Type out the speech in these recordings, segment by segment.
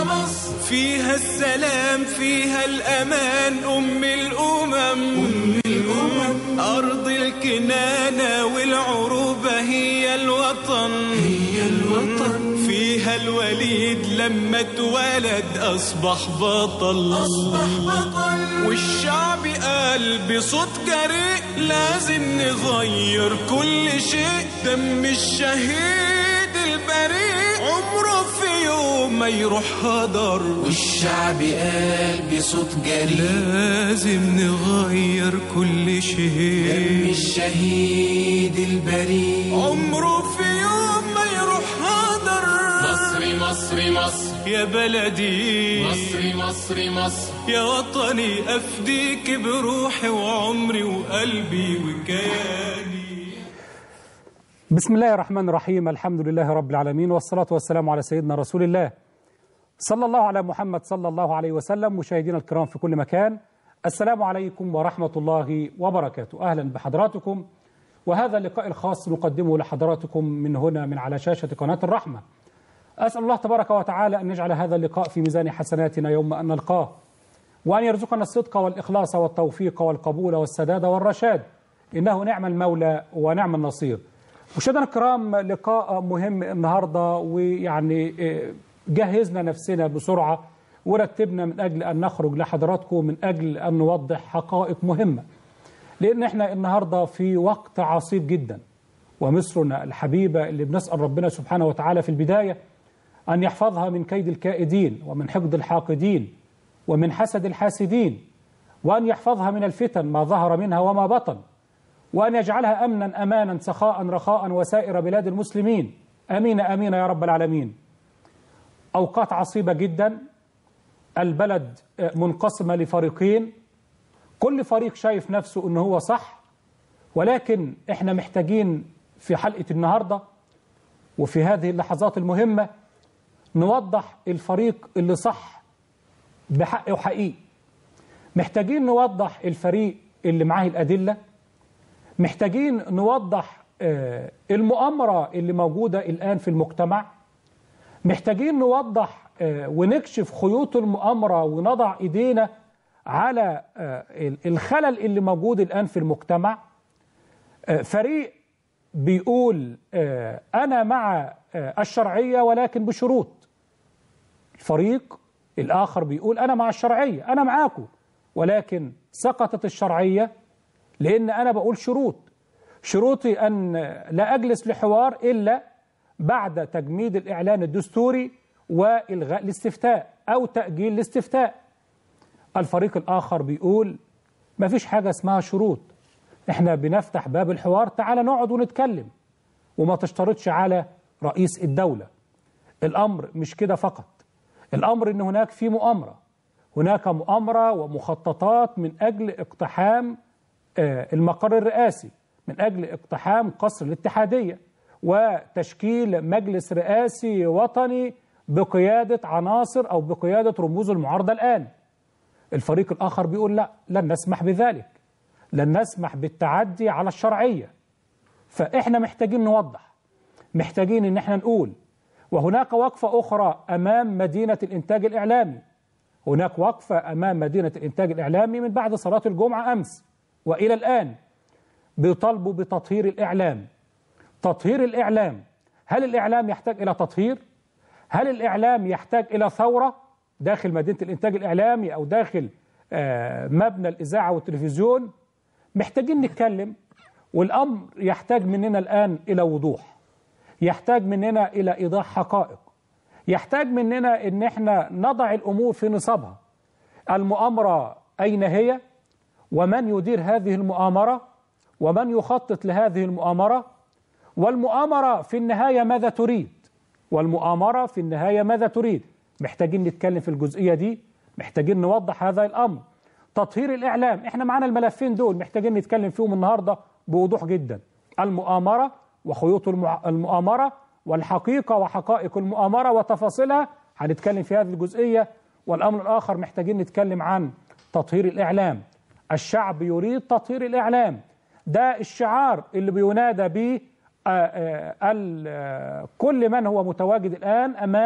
مصر فيها السلام فيها الأمان أم الأمم أم الأمم أرض الكنانة والعروبة هي الوطن هي الوطن فيها الوليد لما اتولد أصبح بطل أصبح بطل والشعب قال بصوت جريء لازم نغير كل شيء دم الشهيد البريء عمره في يوم ما يروح هدر والشعب قال بصوت جريء لازم نغير كل شيء دم الشهيد البريء عمره في يوم ما يروح هدر مصري مصري مصر يا بلدي مصري مصري مصر يا وطني أفديك بروحي وعمري وقلبي وكياني بسم الله الرحمن الرحيم الحمد لله رب العالمين والصلاة والسلام على سيدنا رسول الله صلى الله على محمد صلى الله عليه وسلم مشاهدينا الكرام في كل مكان السلام عليكم ورحمة الله وبركاته أهلا بحضراتكم وهذا اللقاء الخاص نقدمه لحضراتكم من هنا من على شاشة قناة الرحمة أسأل الله تبارك وتعالى أن يجعل هذا اللقاء في ميزان حسناتنا يوم أن نلقاه وأن يرزقنا الصدق والإخلاص والتوفيق والقبول والسداد والرشاد إنه نعم المولى ونعم النصير مشاهدينا الكرام لقاء مهم النهارده ويعني جهزنا نفسنا بسرعه ورتبنا من اجل ان نخرج لحضراتكم من اجل ان نوضح حقائق مهمه. لان احنا النهارده في وقت عصيب جدا ومصرنا الحبيبه اللي بنسال ربنا سبحانه وتعالى في البدايه ان يحفظها من كيد الكائدين ومن حقد الحاقدين ومن حسد الحاسدين وان يحفظها من الفتن ما ظهر منها وما بطن. وأن يجعلها أمنا أمانا سخاء رخاء وسائر بلاد المسلمين أمين أمين يا رب العالمين أوقات عصيبة جدا البلد منقسمة لفريقين كل فريق شايف نفسه أنه هو صح ولكن إحنا محتاجين في حلقة النهاردة وفي هذه اللحظات المهمة نوضح الفريق اللي صح بحق وحقيقي محتاجين نوضح الفريق اللي معاه الأدلة محتاجين نوضح المؤامرة اللي موجودة الآن في المجتمع محتاجين نوضح ونكشف خيوط المؤامرة ونضع إيدينا على الخلل اللي موجود الآن في المجتمع فريق بيقول أنا مع الشرعية ولكن بشروط الفريق الآخر بيقول أنا مع الشرعية أنا معاكم ولكن سقطت الشرعية لأن أنا بقول شروط شروطي أن لا أجلس لحوار إلا بعد تجميد الإعلان الدستوري وإلغاء الاستفتاء أو تأجيل الاستفتاء الفريق الآخر بيقول ما فيش حاجة اسمها شروط احنا بنفتح باب الحوار تعالى نقعد ونتكلم وما تشترطش على رئيس الدولة الأمر مش كده فقط الأمر أن هناك في مؤامرة هناك مؤامرة ومخططات من أجل اقتحام المقر الرئاسي من أجل اقتحام قصر الاتحادية وتشكيل مجلس رئاسي وطني بقيادة عناصر أو بقيادة رموز المعارضة الآن الفريق الآخر بيقول لا لن نسمح بذلك لن نسمح بالتعدي على الشرعية فإحنا محتاجين نوضح محتاجين إن إحنا نقول وهناك وقفة أخرى أمام مدينة الإنتاج الإعلامي هناك وقفة أمام مدينة الإنتاج الإعلامي من بعد صلاة الجمعة أمس وإلى الآن بيطالبوا بتطهير الإعلام تطهير الإعلام هل الإعلام يحتاج إلى تطهير؟ هل الإعلام يحتاج إلى ثورة داخل مدينة الإنتاج الإعلامي أو داخل مبنى الإذاعة والتلفزيون؟ محتاجين نتكلم والأمر يحتاج مننا الآن إلى وضوح يحتاج مننا إلى إيضاح حقائق يحتاج مننا إن إحنا نضع الأمور في نصابها المؤامرة أين هي؟ ومن يدير هذه المؤامرة ومن يخطط لهذه المؤامرة والمؤامرة في النهاية ماذا تريد والمؤامرة في النهاية ماذا تريد محتاجين نتكلم في الجزئية دي محتاجين نوضح هذا الأمر تطهير الإعلام احنا معنا الملفين دول محتاجين نتكلم فيهم النهاردة بوضوح جدا المؤامرة وخيوط المؤامرة والحقيقة وحقائق المؤامرة وتفاصيلها هنتكلم في هذه الجزئية والأمر الآخر محتاجين نتكلم عن تطهير الإعلام الشعب يريد تطهير الإعلام ده الشعار اللي بينادى به كل من هو متواجد الآن أمام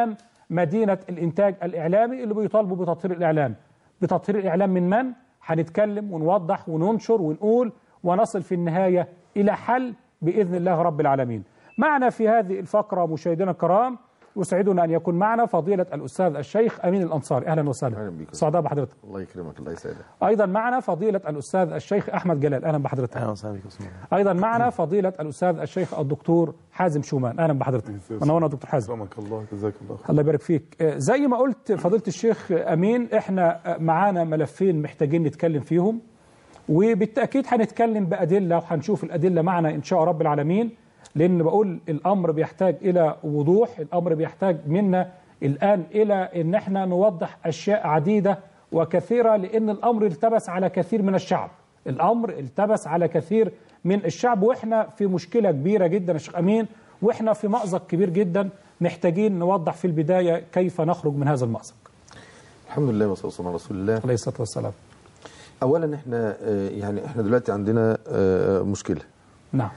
مدينة الإنتاج الإعلامي اللي بيطالبوا بتطهير الإعلام بتطهير الإعلام من من؟ هنتكلم ونوضح وننشر ونقول ونصل في النهاية إلى حل بإذن الله رب العالمين معنا في هذه الفقرة مشاهدينا الكرام يسعدنا أن يكون معنا فضيلة الأستاذ الشيخ أمين الأنصاري أهلا وسهلا أهلا بك. سعداء بحضرتك الله يكرمك الله يسعدك أيضا معنا فضيلة الأستاذ الشيخ أحمد جلال أهلا بحضرتك اهلا وسهلا بك اسمع أيضا معنا فضيلة الأستاذ الشيخ الدكتور حازم شومان أهلا بحضرتك منورنا يا دكتور حازم اكرمك الله جزاك الله خير الله يبارك فيك آه، زي ما قلت فضيلة الشيخ أمين إحنا آه، معانا ملفين محتاجين نتكلم فيهم وبالتأكيد هنتكلم بأدلة وهنشوف الأدلة معنا إن شاء رب العالمين لأن بقول الأمر بيحتاج إلى وضوح الأمر بيحتاج منا الآن إلى إن إحنا نوضح أشياء عديدة وكثيرة لأن الأمر التبس على كثير من الشعب الأمر التبس على كثير من الشعب وإحنا في مشكلة كبيرة جدا يا شيخ أمين وإحنا في مأزق كبير جدا محتاجين نوضح في البداية كيف نخرج من هذا المأزق الحمد لله والصلاه والسلام على رسول الله عليه الصلاة والسلام اولا احنا آه، يعني احنا دلوقتي عندنا آه، مشكله نعم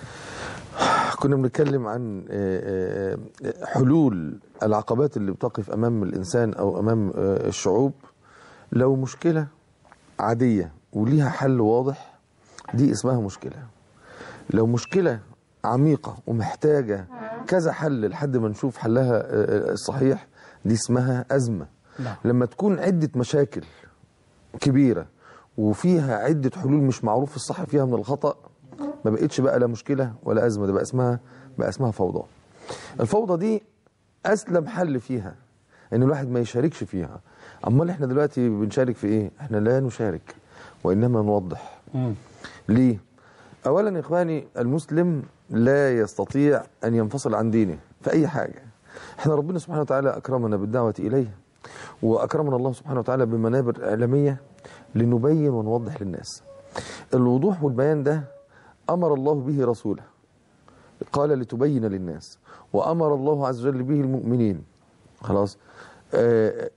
كنا بنتكلم عن آه، آه، حلول العقبات اللي بتقف امام الانسان او امام آه، الشعوب لو مشكله عاديه وليها حل واضح دي اسمها مشكله لو مشكله عميقه ومحتاجه كذا حل لحد ما نشوف حلها آه، الصحيح دي اسمها ازمه نعم. لما تكون عده مشاكل كبيره وفيها عده حلول مش معروف الصح فيها من الخطا ما بقتش بقى لا مشكله ولا ازمه ده بقى اسمها بقى اسمها فوضى الفوضى دي اسلم حل فيها ان الواحد ما يشاركش فيها امال احنا دلوقتي بنشارك في ايه احنا لا نشارك وانما نوضح مم. ليه اولا يا اخواني المسلم لا يستطيع ان ينفصل عن دينه في اي حاجه احنا ربنا سبحانه وتعالى اكرمنا بالدعوه اليه واكرمنا الله سبحانه وتعالى بمنابر اعلاميه لنبين ونوضح للناس الوضوح والبيان ده امر الله به رسوله قال لتبين للناس وامر الله عز وجل به المؤمنين خلاص آه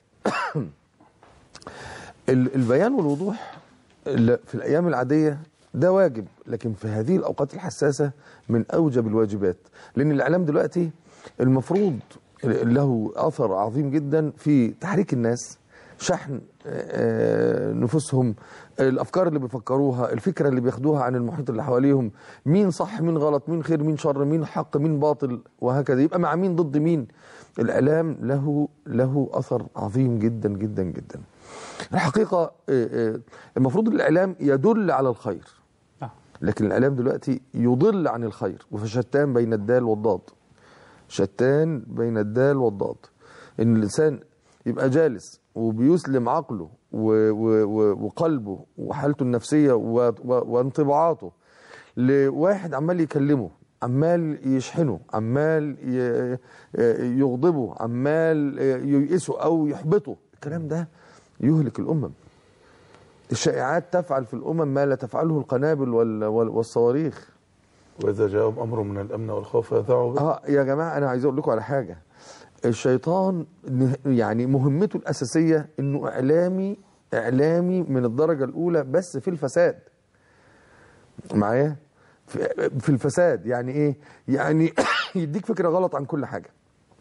ال- البيان والوضوح ال- في الايام العاديه ده واجب لكن في هذه الاوقات الحساسه من اوجب الواجبات لان الاعلام دلوقتي المفروض له اثر عظيم جدا في تحريك الناس شحن آه، نفوسهم الافكار اللي بيفكروها الفكره اللي بياخدوها عن المحيط اللي حواليهم مين صح مين غلط مين خير مين شر مين حق مين باطل وهكذا يبقى مع مين ضد مين الاعلام له له اثر عظيم جدا جدا جدا الحقيقه آه، آه، المفروض الاعلام يدل على الخير نعم. لكن الاعلام دلوقتي يضل عن الخير وفشتان بين الدال والضاد شتان بين الدال والضاد ان الانسان يبقى جالس وبيسلم عقله و و و وقلبه وحالته النفسيه و و وانطباعاته لواحد عمال يكلمه عمال يشحنه عمال ي- يغضبه عمال ييئسه او يحبطه الكلام ده يهلك الامم الشائعات تفعل في الامم ما لا تفعله القنابل وال- وال- والصواريخ واذا جاءهم امر من الامن والخوف فاذاعوا به اه يا جماعه انا عايز اقول لكم على حاجه الشيطان نه- يعني مهمته الاساسيه انه اعلامي اعلامي من الدرجه الاولى بس في الفساد معايا في في الفساد يعني ايه يعني يديك فكره غلط عن كل حاجه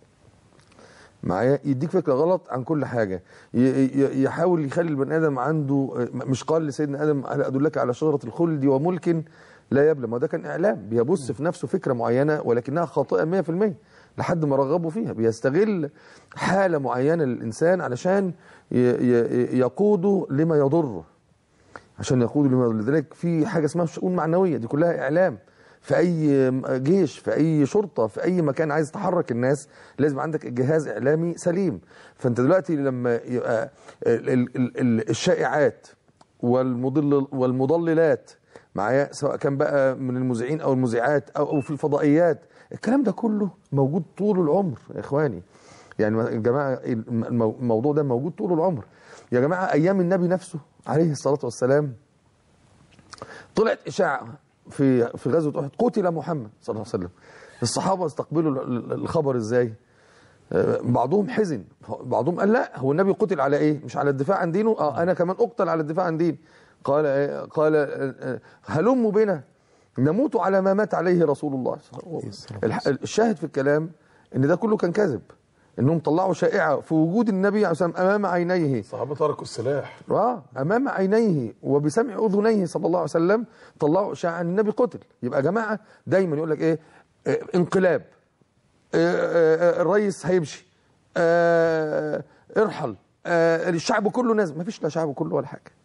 معايا يديك فكره غلط عن كل حاجه ي- ي- يحاول يخلي البني ادم عنده مش قال لسيدنا ادم هل ادلك على شجره الخلد وملك لا يبلى ما ده كان اعلام بيبث في نفسه فكره معينه ولكنها خاطئه 100% لحد ما رغبوا فيها بيستغل حاله معينه للانسان علشان ي- ي- يقوده لما يضره عشان يقودوا لما يضره لذلك في حاجه اسمها شؤون معنويه دي كلها اعلام في اي جيش في اي شرطه في اي مكان عايز تحرك الناس لازم عندك جهاز اعلامي سليم فانت دلوقتي لما يبقى ال- ال- ال- ال- الشائعات والمضل والمضللات معايا سواء كان بقى من المذيعين او المذيعات او او في الفضائيات الكلام ده كله موجود طول العمر يا اخواني يعني يا جماعه المو- الموضوع ده موجود طول العمر يا جماعه ايام النبي نفسه عليه الصلاه والسلام طلعت اشاعه في في غزوه احد قتل محمد صلى الله عليه وسلم الصحابه استقبلوا ال- ال- الخبر ازاي آه، بعضهم حزن بعضهم قال لا هو النبي قتل على ايه مش على الدفاع عن دينه اه انا كمان اقتل على الدفاع عن ديني قال إيه؟ قال آه، آه، هلموا بنا نموت على ما مات عليه رسول الله الح- الشاهد في الكلام ان ده كله كان كذب انهم طلعوا شائعه في وجود النبي عليه الصلاه والسلام امام عينيه الصحابه تركوا السلاح اه امام عينيه وبسمع اذنيه صلى الله عليه وسلم طلعوا اشاعه ان النبي قتل يبقى يا جماعه دايما يقول لك ايه آه، انقلاب آه، آه، آه، الرئيس هيمشي آه، ارحل آه، الشعب كله نازل ما فيش لا شعب كله ولا حاجه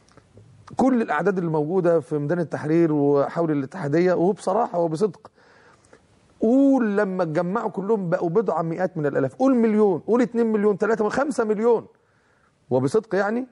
كل الاعداد اللي موجوده في ميدان التحرير وحول الاتحاديه وبصراحه وبصدق قول لما اتجمعوا كلهم بقوا بضع مئات من الالاف قول مليون قول 2 مليون 3 5 مليون وبصدق يعني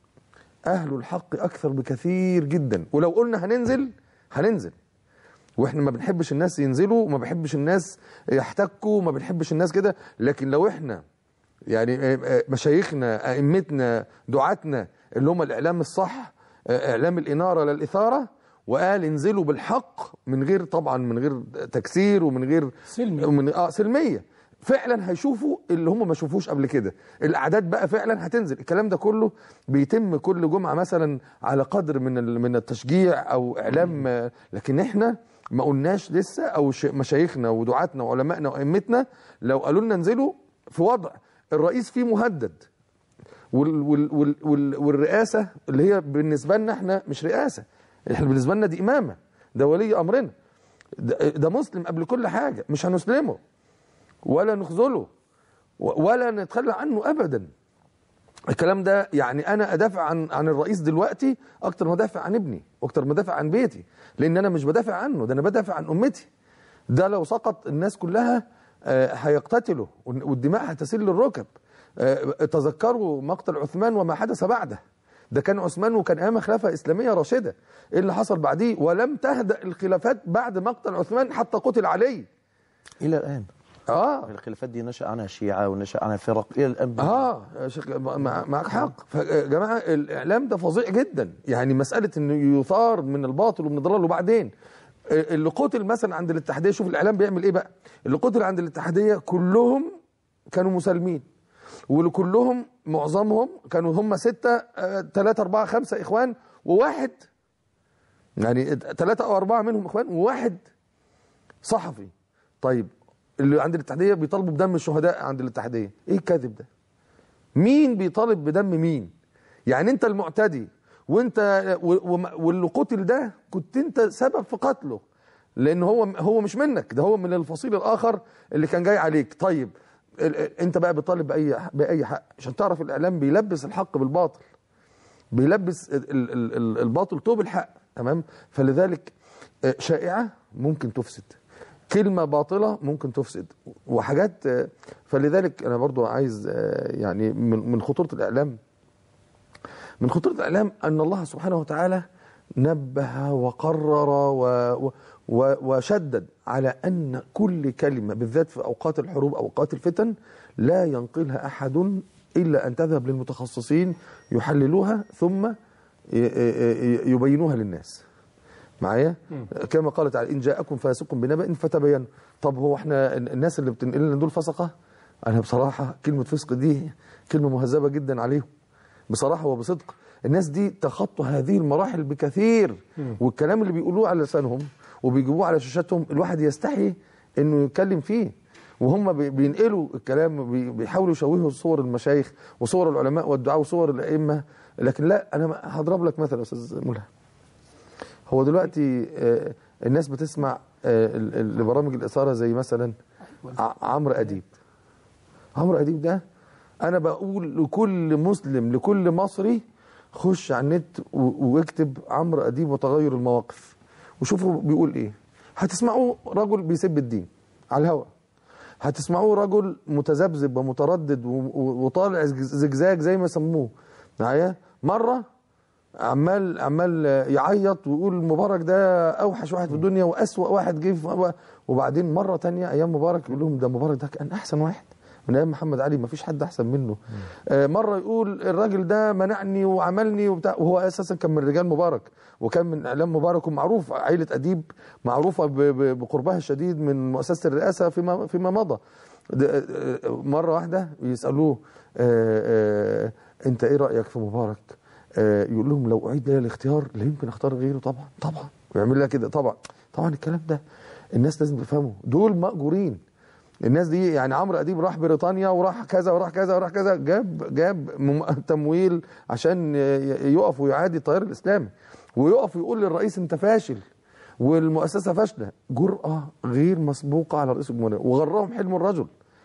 اهل الحق اكثر بكثير جدا ولو قلنا هننزل هننزل واحنا ما بنحبش الناس ينزلوا وما بنحبش الناس يحتكوا وما بنحبش الناس كده لكن لو احنا يعني آه، آه، مشايخنا ائمتنا دعاتنا اللي هم الاعلام الصح آه، اعلام الاناره لا الاثاره وقال انزلوا بالحق من غير طبعا من غير تكسير ومن غير سلمي. ومن اه سلميه فعلا هيشوفوا اللي هم ما شافوش قبل كده الاعداد بقى فعلا هتنزل الكلام ده كله بيتم كل جمعه مثلا على قدر من ال- من التشجيع او اعلام آه، لكن احنا ما قلناش لسه او ش- مشايخنا ودعاتنا وعلمائنا وائمتنا لو قالوا لنا انزلوا في وضع الرئيس فيه مهدد وال وال وال وال والرئاسه اللي هي بالنسبه لنا احنا مش رئاسه احنا بالنسبه لنا دي امامه ده ولي امرنا ده, ده مسلم قبل كل حاجه مش هنسلمه ولا نخذله و- ولا نتخلى عنه ابدا الكلام ده يعني انا ادافع عن عن الرئيس دلوقتي اكتر ما ادافع عن ابني واكتر ما ادافع عن بيتي لان انا مش بدافع عنه ده انا بدافع عن امتي ده لو سقط الناس كلها آه، هيقتتلوا والدماء هتسيل للركب آه، تذكروا مقتل عثمان وما حدث بعده ده كان عثمان وكان ايام خلافه اسلاميه راشده ايه اللي حصل بعديه ولم تهدأ الخلافات بعد مقتل عثمان حتى قتل علي الى الان اه الخلافات دي نشا عنها شيعه ونشا عنها فرق الى الان اه يا شيخ مع- معك حق يا جماعه الاعلام ده فظيع جدا يعني مساله انه يثار من الباطل ومن الضلال وبعدين اللي قتل مثلا عند الاتحاديه شوف الاعلام بيعمل ايه بقى اللي قتل عند الاتحاديه كلهم كانوا مسالمين واللي كلهم معظمهم كانوا هم ستة آه، ثلاثة أربعة خمسة إخوان وواحد يعني ثلاثة أو أربعة منهم إخوان وواحد صحفي طيب اللي عند الاتحادية بيطالبوا بدم الشهداء عند الاتحادية إيه الكذب ده مين بيطالب بدم مين يعني أنت المعتدي وأنت و- وم- واللي قتل ده كنت أنت سبب في قتله لأن هو هو مش منك ده هو من الفصيل الآخر اللي كان جاي عليك طيب ال- ال- أنت بقى بتطالب بأي بأي حق عشان تعرف الإعلام بيلبس الحق بالباطل بيلبس ال- ال- ال- ال- الباطل طوب الحق تمام فلذلك آه، شائعة ممكن تفسد كلمة باطلة ممكن تفسد وحاجات آه، فلذلك أنا برضو عايز آه، يعني من من خطورة الإعلام من خطورة الإعلام أن الله سبحانه وتعالى نبه وقرر و و و وشدد على أن كل كلمة بالذات في أوقات الحروب أو أوقات الفتن لا ينقلها أحد إلا أن تذهب للمتخصصين يحللوها ثم ي- ي- يبينوها للناس معايا كما قال تعالى إن جاءكم فاسق بنبأ فتبينوا طب هو احنا الناس اللي بتنقل لنا دول فسقة أنا بصراحة كلمة فسق دي كلمة مهذبة جدا عليهم بصراحة وبصدق الناس دي تخطوا هذه المراحل بكثير والكلام اللي بيقولوه على لسانهم وبيجيبوه على شاشاتهم الواحد يستحي انه يتكلم فيه وهم بي- بينقلوا الكلام بي- بيحاولوا يشوهوا صور المشايخ وصور العلماء والدعاء وصور الائمه لكن لا انا ما- هضرب لك مثل يا استاذ ملهم هو دلوقتي آه، الناس بتسمع آه، ال- ال- لبرامج الاثاره زي مثلا ع- عمرو اديب عمرو اديب ده انا بقول لكل مسلم لكل مصري خش على النت و- واكتب عمرو اديب وتغير المواقف وشوفوا بيقول ايه هتسمعوه رجل بيسب الدين على الهواء هتسمعوه رجل متذبذب ومتردد و- و- وطالع زج- زجزاج زي ما سموه معايا مره عمال عمال يعيط ويقول مبارك ده اوحش واحد في الدنيا واسوا واحد جه في- وبعدين مره تانية ايام مبارك يقول لهم ده مبارك ده كان احسن واحد من ايام محمد علي ما فيش حد احسن منه آه، مره يقول الراجل ده منعني وعملني وبتاع وهو اساسا كان من رجال مبارك وكان من اعلام مبارك ومعروف عائله اديب معروفه ب- ب- بقربها الشديد من مؤسسه الرئاسه فيما فيما مضى ده- آه، مره واحده يسالوه آه، آه، انت ايه رايك في مبارك آه، يقول لهم لو اعيد لي الاختيار لا يمكن اختار غيره طبعا طبعا ويعمل لها كده طبعا طبعا الكلام ده الناس لازم تفهمه دول مأجورين الناس دي يعني عمرو اديب راح بريطانيا وراح كذا وراح كذا وراح كذا جاب جاب مم- تمويل عشان ي- يقف ويعادي التيار الاسلامي ويقف ويقول للرئيس انت فاشل والمؤسسه فاشله جرأه غير مسبوقه على رئيس الجمهوريه وغرهم حلم الرجل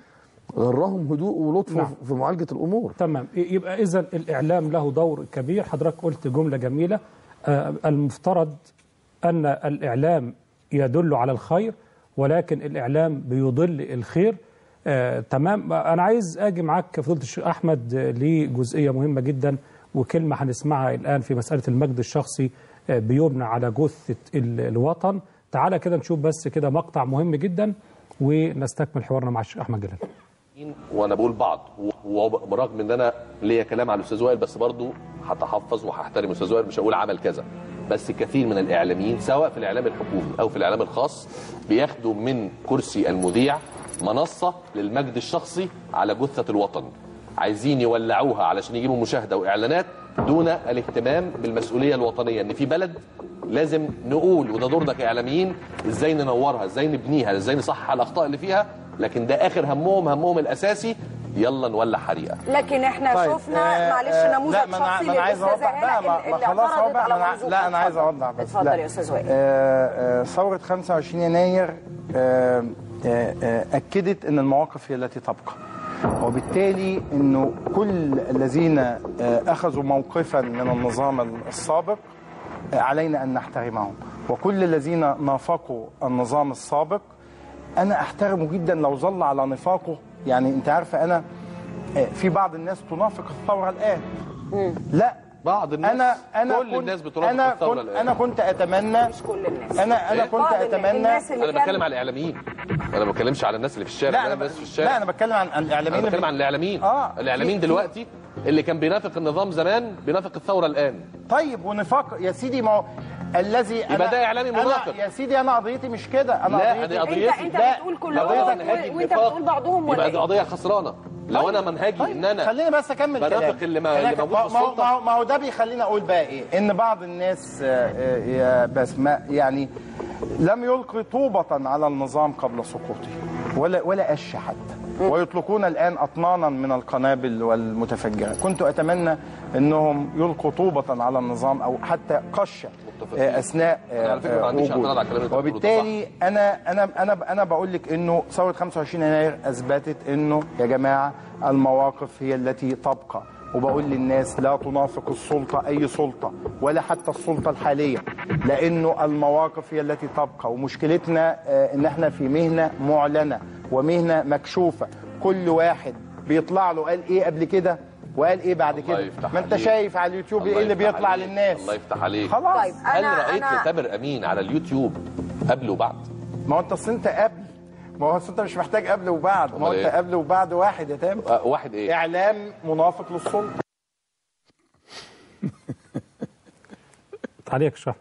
غرهم هدوء ولطفه نعم. في معالجه الامور تمام يبقى اذا الاعلام له دور كبير حضرتك قلت جمله جميله آه، المفترض ان الاعلام يدل على الخير ولكن الاعلام بيضل الخير آه، تمام انا عايز اجي معاك فضيله الشيخ احمد آه، لجزئيه مهمه جدا وكلمه هنسمعها الان في مساله المجد الشخصي آه، بيبنى على جثه ال- الوطن تعالى كده نشوف بس كده مقطع مهم جدا ونستكمل حوارنا مع الشيخ احمد جلال وانا بقول بعض وبرغم ان انا ليا كلام على الاستاذ وائل بس برضه هتحفظ وهحترم الاستاذ وائل مش هقول عمل كذا بس كثير من الاعلاميين سواء في الاعلام الحكومي او في الاعلام الخاص بياخدوا من كرسي المذيع منصه للمجد الشخصي على جثه الوطن عايزين يولعوها علشان يجيبوا مشاهده واعلانات دون الاهتمام بالمسؤوليه الوطنيه ان في بلد لازم نقول وده دورنا كاعلاميين ازاي ننورها ازاي نبنيها ازاي نصحح الاخطاء اللي فيها لكن ده اخر همهم همهم الاساسي يلا نولع حريقه لكن احنا طيب، شفنا آه، معلش آه، نموذج لا ما انا شخصي ما انا عايز للاستاذه اوضح بقى هاله ما, ما اللي خلاص هو اعترضت بقى على ما أنا- منظومة. لا انا عايز اتفضل. اوضح بس اتفضل لا. يا استاذ وائل آه، آه، ثورة 25 يناير آه، آه، آه، أكدت أن المواقف هي التي تبقى وبالتالي أنه كل الذين آه، أخذوا موقفا من النظام السابق آه، علينا أن نحترمهم وكل الذين نافقوا النظام السابق أنا أحترمه جدا لو ظل على نفاقه يعني أنت عارفة أنا آه، في بعض الناس تنافق الثورة الآن لا بعض الناس انا انا كل كنت الناس بترافق انا الثورة كنت الآن. انا كنت اتمنى مش كل الناس انا انا إيه؟ كنت بعض ال- اتمنى الناس اللي انا كان- بتكلم على الاعلاميين انا ما بتكلمش على الناس اللي في الشارع لا انا الناس ب... في الشارع لا انا بتكلم عن عن الاعلاميين انا بتكلم اللي- عن الاعلاميين آه، الاعلاميين في- دلوقتي اللي كان بينافق النظام زمان بينافق الثوره الان طيب ونفاق يا سيدي ما هو الذي يبقى ده إعلامي منافق. أنا يا سيدي انا قضيتي مش كده انا لا، قضيتي أنا انت قضيتي- انت لا، بتقول لو كلهم انا و- منهجي وانت النفاق، بتقول بعضهم ولا يبقى دي ايه؟ قضيه خسرانه لو انا منهجي طيب ان انا خليني بس اكمل بنافق كلام اللي ما- اللي موجود في ما هو- السلطة. ما هو ما هو ده بيخليني اقول بقى ايه ان بعض الناس آه، آه، يا بس ما يعني لم يلقي طوبة على النظام قبل سقوطه ولا ولا قش حتى ويطلقون الان اطنانا من القنابل والمتفجرات كنت اتمنى انهم يلقوا طوبة على النظام او حتى قشه متفقين. آه، اثناء أنا على فكرة ما عنديش وجوده. اعتراض على الكلام اللي أنت بتقوله ده وبالتالي انا انا انا انا بقول لك انه ثوره 25 يناير اثبتت انه يا جماعه المواقف هي التي تبقى وبقول للناس لا تنافق السلطه اي سلطه ولا حتى السلطه الحاليه لانه المواقف هي التي تبقى ومشكلتنا آه، ان احنا في مهنه معلنه ومهنه مكشوفه كل واحد بيطلع له قال ايه قبل كده وقال ايه بعد الله كده يفتح ما انت عليك. شايف على اليوتيوب الله ايه اللي يفتح بيطلع عليك. للناس الله يفتح عليك خلاص طيب هل انا رايت انا لتامر امين على اليوتيوب قبل وبعد ما هو انت اصل انت قبل ما هو أصل انت مش محتاج قبل وبعد ما هو أمال انت إيه؟ قبل وبعد واحد يا تامر أه واحد ايه اعلام منافق للسلطه عليك شرح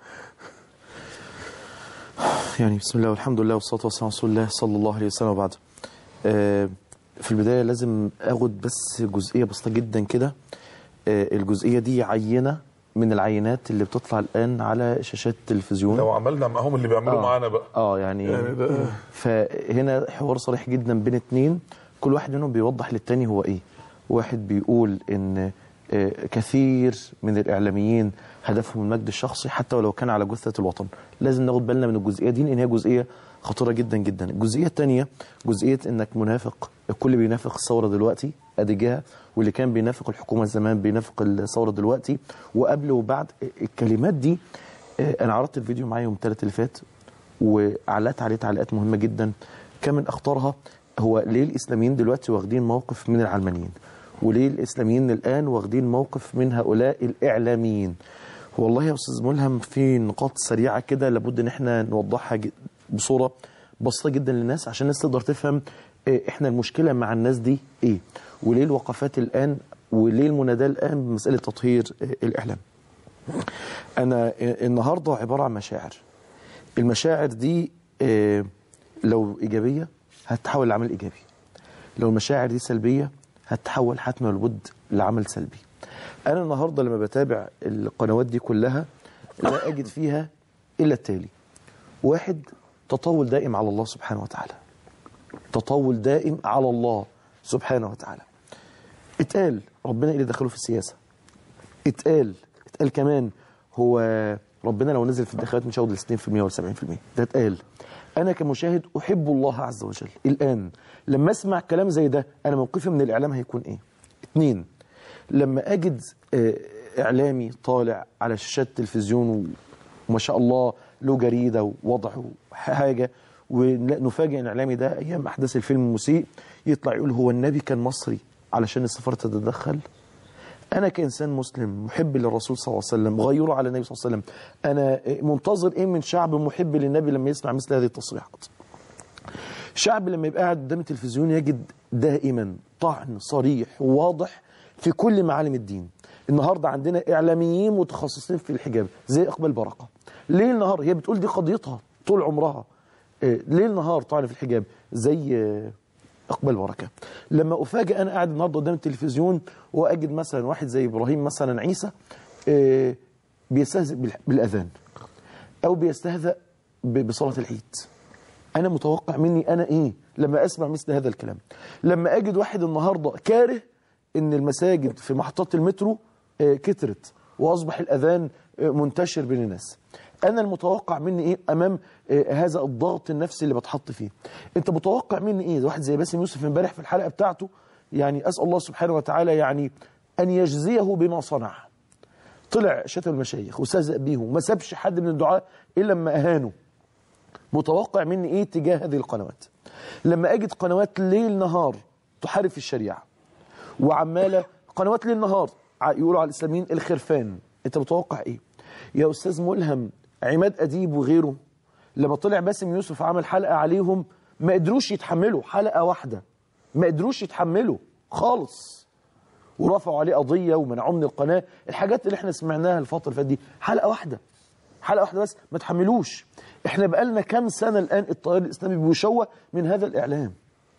يعني بسم الله والحمد لله والصلاة والسلام على رسول الله صلى الله عليه وسلم وبعد آه، في البداية لازم أخد بس جزئية بسيطة جدا كده آه، الجزئية دي عينة من العينات اللي بتطلع الآن على شاشات التلفزيون لو عملنا معاهم اللي بيعملوا آه. معانا بقى اه يعني, يعني ده- فهنا حوار صريح جدا بين اتنين كل واحد منهم بيوضح للتاني هو ايه واحد بيقول ان آه، كثير من الاعلاميين هدفهم المجد الشخصي حتى ولو كان على جثة الوطن لازم ناخد بالنا من الجزئية دي لان هي جزئية خطيرة جدا جدا الجزئية الثانية جزئية انك منافق الكل بينافق الثورة دلوقتي ادي جهة واللي كان بينافق الحكومة زمان بينافق الثورة دلوقتي وقبل وبعد الكلمات دي آه، انا عرضت الفيديو معايا يوم الثلاث اللي فات وعلقت عليه تعليقات مهمه جدا كان من اخطرها هو ليه الاسلاميين دلوقتي واخدين موقف من العلمانيين وليه الاسلاميين الان واخدين موقف من هؤلاء الاعلاميين والله يا استاذ ملهم في نقاط سريعه كده لابد ان احنا نوضحها ج- بصوره بسيطه جدا للناس عشان الناس تقدر تفهم إيه احنا المشكله مع الناس دي ايه وليه الوقفات الان وليه المناداه الان بمساله تطهير إيه، الاعلام انا إيه، النهارده عباره عن مشاعر المشاعر دي آه، لو إيجابية هتتحول لعمل إيجابي لو المشاعر دي سلبية هتتحول حتما لابد لعمل سلبي أنا النهاردة لما بتابع القنوات دي كلها لا أجد فيها إلا التالي واحد تطاول دائم على الله سبحانه وتعالى تطاول دائم على الله سبحانه وتعالى اتقال ربنا إيه اللي دخله في السياسة اتقال اتقال كمان هو ربنا لو نزل في الانتخابات مش هياخد ال 60% ولا 70% ده اتقال انا كمشاهد احب الله عز وجل الان لما اسمع كلام زي ده انا موقفي من الاعلام هيكون ايه اتنين لما اجد آه، اعلامي طالع على شاشات تلفزيون و- وما شاء الله له جريده ووضع حاجه ونفاجئ ان الاعلامي ده ايام احداث الفيلم المسيء يطلع يقول هو النبي كان مصري علشان السفاره تتدخل انا كانسان مسلم محب للرسول صلى الله عليه وسلم غيره على النبي صلى الله عليه وسلم انا منتظر ايه من شعب محب للنبي لما يسمع مثل هذه التصريحات شعب لما يبقى قاعد قدام التلفزيون يجد دائما طعن صريح وواضح في كل معالم الدين النهارده عندنا اعلاميين متخصصين في الحجاب زي اقبال بركه ليل نهار هي بتقول دي قضيتها طول عمرها آه، ليل نهار طعن في الحجاب زي آه، اقبال بركه لما افاجئ انا قاعد النهارده قدام التلفزيون واجد مثلا واحد زي ابراهيم مثلا عيسى آه، بيستهزئ بال- بالاذان او بيستهزأ ب- بصلاه العيد انا متوقع مني انا ايه لما اسمع مثل هذا الكلام لما اجد واحد النهارده كاره ان المساجد في محطات المترو آه، كترت واصبح الاذان آه، منتشر بين الناس انا المتوقع مني ايه امام آه، هذا الضغط النفسي اللي بتحط فيه انت متوقع مني ايه واحد زي باسم يوسف امبارح في الحلقه بتاعته يعني اسال الله سبحانه وتعالى يعني ان يجزيه بما صنع طلع شتم المشايخ واستهزأ بيهم وما سابش حد من الدعاء الا لما اهانه متوقع مني ايه تجاه هذه القنوات لما اجد قنوات ليل نهار تحارب في الشريعه وعماله قنوات ليل نهار ع- يقولوا على الاسلاميين الخرفان انت متوقع ايه يا استاذ ملهم عماد اديب وغيره لما طلع باسم يوسف عمل حلقه عليهم ما قدروش يتحملوا حلقه واحده ما قدروش يتحملوا خالص ورفعوا عليه قضيه ومنعوه من القناه الحاجات اللي احنا سمعناها الفتره اللي فاتت دي حلقه واحده حلقه واحده بس ما تحملوش احنا بقالنا كام سنه الان التيار الاسلامي بيشوه من هذا الاعلام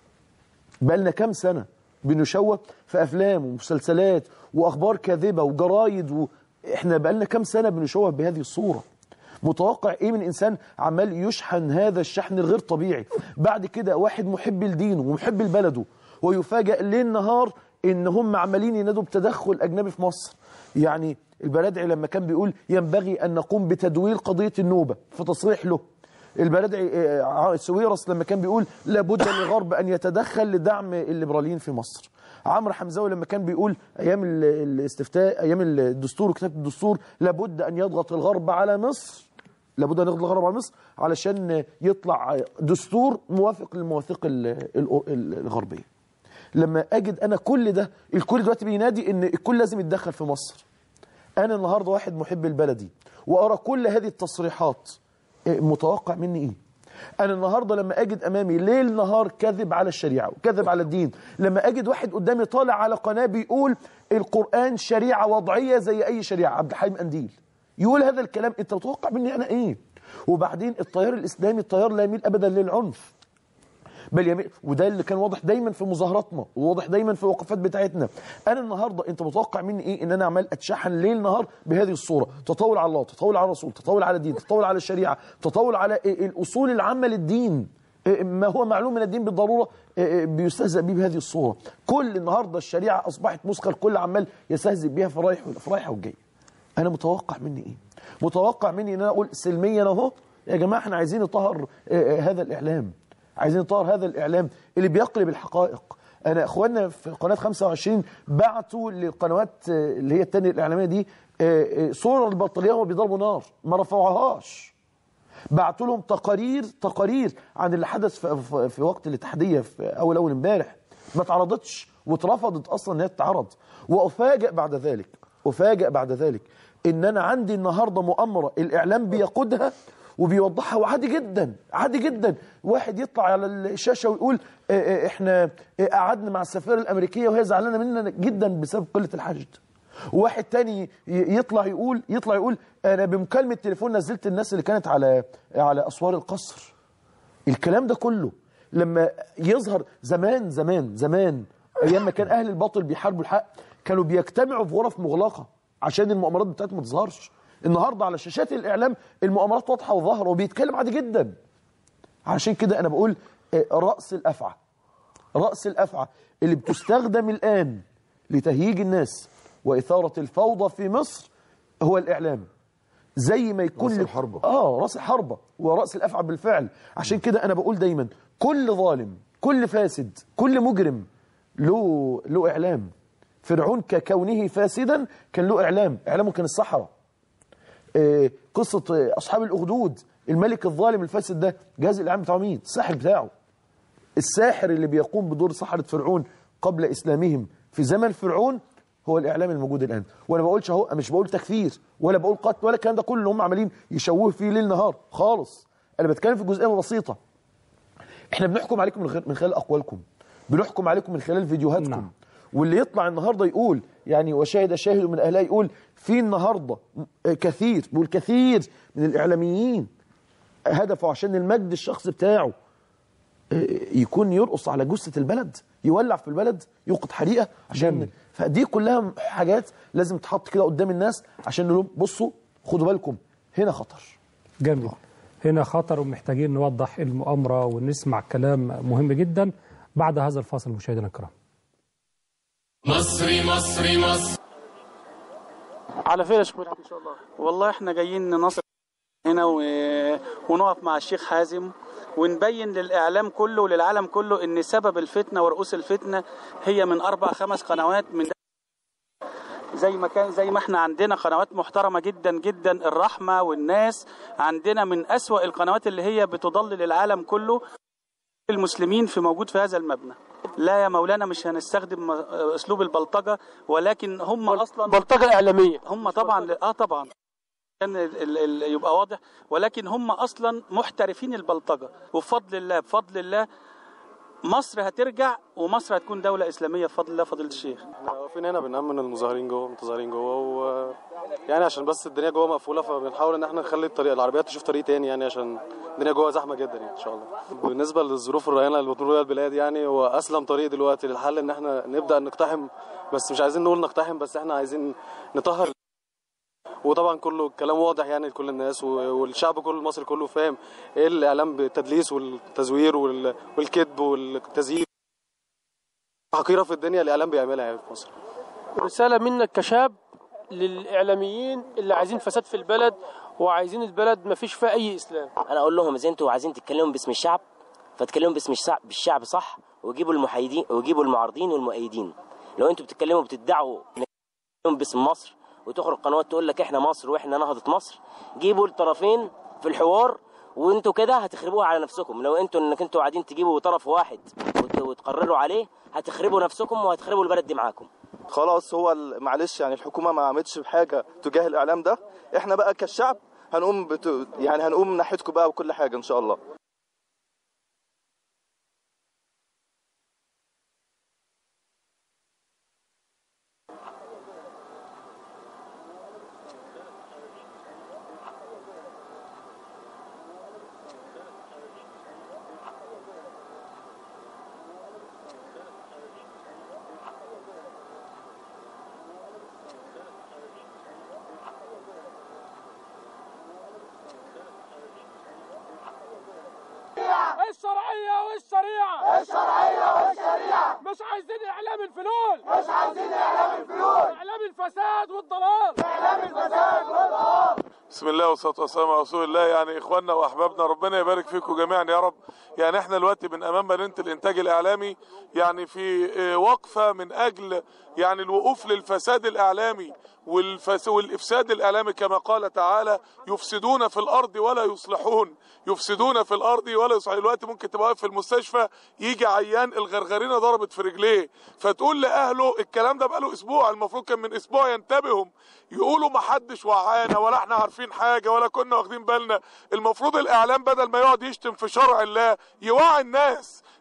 بقالنا كام سنه بنشوه في افلام ومسلسلات واخبار كاذبه وجرايد و... احنا بقالنا كام سنه بنشوه بهذه الصوره متوقع ايه من انسان عمال يشحن هذا الشحن الغير طبيعي بعد كده واحد محب لدينه ومحب لبلده ويفاجئ ليل نهار ان هم عمالين ينادوا بتدخل اجنبي في مصر يعني البرادعي لما كان بيقول ينبغي ان نقوم بتدوير قضيه النوبه في تصريح له البرادعي آه، سويرس لما كان بيقول لابد للغرب ان يتدخل لدعم الليبراليين في مصر عمرو حمزاوي لما كان بيقول ايام ال- الاستفتاء ايام الدستور وكتابه الدستور لابد ان يضغط الغرب على مصر لابد ان يضغط الغرب على مصر علشان يطلع دستور موافق للمواثيق ال- ال- ال- الغربيه لما اجد انا كل ده الكل دلوقتي بينادي ان الكل لازم يتدخل في مصر انا النهارده واحد محب البلدي وارى كل هذه التصريحات إيه، متوقع مني ايه انا النهارده لما اجد امامي ليل نهار كذب على الشريعه وكذب على الدين لما اجد واحد قدامي طالع على قناه بيقول القران شريعه وضعيه زي اي شريعه عبد الحليم قنديل يقول هذا الكلام انت متوقع مني انا ايه وبعدين التيار الاسلامي التيار لا يميل ابدا للعنف بل يميل وده اللي كان واضح دايما في مظاهراتنا وواضح دايما في الوقفات بتاعتنا انا النهارده انت متوقع مني ايه ان انا عمال اتشحن ليل نهار بهذه الصوره تطاول على الله تطاول على الرسول تطاول على الدين تطاول على الشريعه تطاول على إيه الاصول العامه للدين إيه ما هو معلوم من الدين بالضروره إيه إيه بيستهزأ به بهذه الصوره كل النهارده الشريعه اصبحت مسخه الكل عمال يستهزئ بها في رايح في رايحه والجايه انا متوقع مني ايه متوقع مني ان انا اقول سلميا اهو يا جماعه احنا عايزين نطهر آه، آه، هذا الاعلام عايزين نطهر هذا الاعلام اللي بيقلب الحقائق انا اخواننا في قناه 25 بعتوا للقنوات آه، اللي هي الثانيه الاعلاميه دي آه، آه، صور البطاريه وهم بيضربوا نار ما رفعوهاش بعتوا لهم تقارير تقارير عن اللي حدث في, في, في وقت الاتحاديه في اول اول امبارح ما اتعرضتش واترفضت اصلا ان هي تتعرض وافاجئ بعد ذلك افاجئ بعد ذلك ان انا عندي النهارده مؤامره الاعلام بيقودها وبيوضحها وعادي جدا عادي جدا واحد يطلع على الشاشه ويقول آه، آه، احنا آه، قعدنا مع السفيره الامريكيه وهي زعلانه مننا جدا بسبب قله الحشد وواحد تاني ي- يطلع يقول يطلع يقول انا بمكالمه تليفون نزلت الناس اللي كانت على على اسوار القصر الكلام ده كله لما يظهر زمان زمان زمان ايام ما كان اهل الباطل بيحاربوا الحق كانوا بيجتمعوا في غرف مغلقه عشان المؤامرات بتاعتهم ما تظهرش النهارده على شاشات الاعلام المؤامرات واضحه وظاهره وبيتكلم عادي جدا عشان كده انا بقول آه، رأس الأفعى رأس الأفعى اللي بتستخدم الآن لتهييج الناس وإثارة الفوضى في مصر هو الإعلام زي ما يكون رأس لك- الحربة. اه راس الحربة ورأس الأفعى بالفعل عشان كده أنا بقول دايما كل ظالم كل فاسد كل مجرم له له إعلام فرعون ككونه فاسدا كان له إعلام إعلامه كان الصحراء آه، قصة آه، أصحاب الأخدود الملك الظالم الفاسد ده جهاز الإعلام بتاعه مين؟ الساحر بتاعه الساحر اللي بيقوم بدور سحرة فرعون قبل إسلامهم في زمن فرعون هو الإعلام الموجود الآن وأنا بقولش أهو مش بقول تكفير ولا بقول قتل ولا الكلام ده كله اللي هم عمالين يشوهوا فيه ليل نهار خالص أنا بتكلم في جزئية بسيطة احنا بنحكم عليكم من خلال- من خلال أقوالكم بنحكم عليكم من خلال فيديوهاتكم نعم. واللي يطلع النهارده يقول يعني وشاهد شاهد من اهلها يقول في النهارده م- كثير بيقول كثير من الاعلاميين هدفه عشان المجد الشخصي بتاعه آه، يكون يرقص على جثه البلد يولع في البلد يوقد حريقه عشان جميل. فدي كلها حاجات لازم تحط كده قدام الناس عشان نقول لهم بصوا خدوا بالكم هنا خطر جميل هنا خطر ومحتاجين نوضح المؤامرة ونسمع كلام مهم جدا بعد هذا الفاصل مشاهدينا الكرام مصري مصري مصر على فين يا شيخ مدحت ان شاء الله والله احنا جايين نناصر هنا و... ونقف مع الشيخ حازم ونبين للاعلام كله وللعالم كله ان سبب الفتنه ورؤوس الفتنه هي من اربع خمس قنوات من زي ما كان زي ما احنا عندنا قنوات محترمه جدا جدا الرحمه والناس عندنا من اسوا القنوات اللي هي بتضلل العالم كله المسلمين في موجود في هذا المبنى لا يا مولانا مش هنستخدم اسلوب البلطجه ولكن هم اصلا بلطجة إعلامية هم طبعا اه طبعا كان ال- ال- ال- يبقى واضح ولكن هم اصلا محترفين البلطجه وبفضل الله بفضل الله مصر هترجع ومصر هتكون دوله اسلاميه بفضل الله فضيله الشيخ احنا واقفين هنا بنأمن المظاهرين جوه المتظاهرين جوه و يعني عشان بس الدنيا جوه مقفولة فبنحاول ان احنا نخلي الطريق العربيات تشوف طريق تاني يعني عشان الدنيا جوه زحمة جدا يعني ان شاء الله بالنسبة للظروف الرهينة اللي بتمر بيها البلاد يعني هو اسلم طريق دلوقتي للحل ان احنا نبدأ نقتحم بس مش عايزين نقول نقتحم بس احنا عايزين نطهر وطبعا كله الكلام واضح يعني لكل الناس و- والشعب كله المصري كله فاهم ايه الاعلام بالتدليس والتزوير وال- والكذب والتزييف حقيره في الدنيا الاعلام بيعملها يعني في مصر رسالة منك كشاب للإعلاميين اللي عايزين فساد في البلد وعايزين البلد ما فيش فيها أي إسلام انا اقول لهم اذا انتوا عايزين تتكلموا باسم الشعب فتكلموا باسم الشعب بالشعب صح وجيبوا المحايدين وجيبوا المعارضين والمؤيدين لو انتوا بتتكلموا بتدعوا انك بتتكلموا باسم مصر وتخرج قنوات تقول لك احنا مصر واحنا نهضة مصر جيبوا الطرفين في الحوار وانتوا كده هتخربوها على نفسكم لو انتوا انك انتوا قاعدين تجيبوا طرف واحد وت- وتقرروا عليه هتخربوا نفسكم وهتخربوا البلد دي معاكم خلاص هو ال- معلش يعني الحكومه ما عملتش بحاجه تجاه الاعلام ده احنا بقى كالشعب هنقوم بت... يعني هنقوم من ناحيتكم بقى وكل حاجه ان شاء الله الشرعية والشريعة الشرعية والشريعة مش عايزين إعلام الفلول مش عايزين إعلام الفلول إعلام الفساد والضلال إعلام الفساد والضلال بسم الله والصلاه والسلام على رسول الله يعني اخواننا واحبابنا ربنا يبارك فيكم جميعا يا رب يعني احنا دلوقتي من امام مدينه الانتاج الاعلامي يعني في آه، وقفه من اجل يعني الوقوف للفساد الاعلامي والفس والافساد الاعلامي كما قال تعالى يفسدون في الارض ولا يصلحون يفسدون في الارض ولا يصلحون دلوقتي ممكن تبقى واقف في المستشفى يجي عيان الغرغرينه ضربت في رجليه فتقول لاهله الكلام ده بقاله اسبوع المفروض كان من اسبوع ينتبهوا يقولوا ما حدش وعانا ولا احنا عارفين حاجه ولا كنا واخدين بالنا المفروض الاعلام بدل ما يقعد يشتم في شرع الله يوعي الناس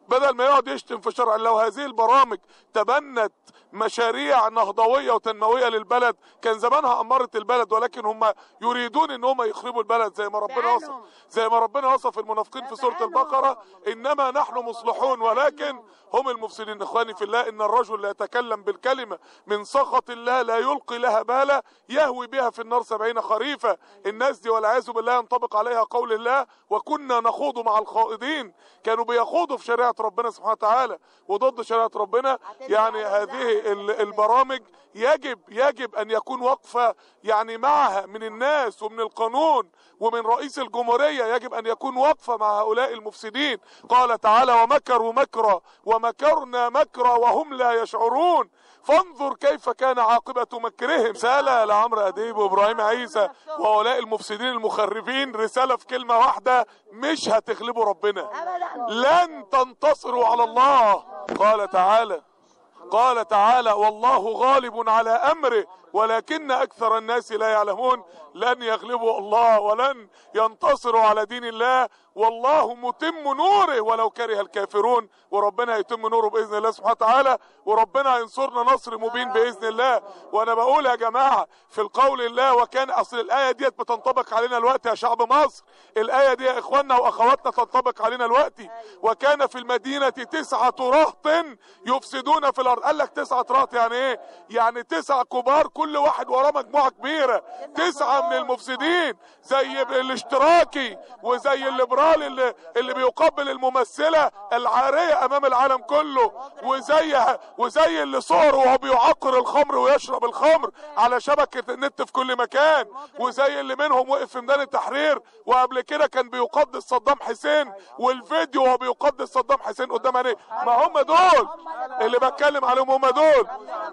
بدل ما يقعد يشتم في شرع الله وهذه البرامج تبنت مشاريع نهضويه وتنمويه للبلد كان زمانها امرت البلد ولكن هم يريدون ان هم يخربوا البلد زي ما ربنا وصف زي ما ربنا وصف المنافقين في سوره البقره انما نحن مصلحون ولكن هم المفسدين اخواني في الله ان الرجل لا يتكلم بالكلمه من سخط الله لا يلقي لها بالا يهوي بها في النار سبعين خريفا الناس دي والعياذ بالله ينطبق عليها قول الله وكنا نخوض مع الخائضين كانوا بيخوضوا في شريعه ربنا سبحانه وتعالى وضد شريعه ربنا يعني هذه ال- البرامج يجب يجب ان يكون وقفه يعني معها من الناس ومن القانون ومن رئيس الجمهوريه يجب ان يكون وقفه مع هؤلاء المفسدين قال تعالى ومكروا مكرا ومكرنا مكرا وهم لا يشعرون فانظر كيف كان عاقبة مكرهم رسالة لعمرو أديب وإبراهيم عيسى وهؤلاء المفسدين المخربين رسالة في كلمة واحدة مش هتغلبوا ربنا لن تنتصروا على الله قال تعالى قال تعالى والله غالب على امره ولكن اكثر الناس لا يعلمون لن يغلبوا الله ولن ينتصروا على دين الله والله متم نوره ولو كره الكافرون وربنا يتم نوره باذن الله سبحانه وتعالى وربنا ينصرنا نصر مبين باذن الله وانا بقول يا جماعه في القول الله وكان اصل الايه ديت بتنطبق علينا الوقت يا شعب مصر الايه دي يا اخواننا واخواتنا تنطبق علينا الوقت وكان في المدينه تسعه رهط يفسدون في الارض قال لك تسعه رهط يعني ايه يعني تسع كبار كل واحد وراه مجموعه كبيره تسعه من المفسدين زي الاشتراكي وزي الليبرالي اللي, اللي بيقبل الممثله العاريه امام العالم كله وزي وزي اللي صور وهو بيعقر الخمر ويشرب الخمر على شبكه النت في كل مكان وزي اللي منهم وقف في ميدان التحرير وقبل كده كان بيقدس صدام حسين والفيديو وهو بيقدس صدام حسين قدام عينيه ما هم دول اللي بتكلم عليهم هم دول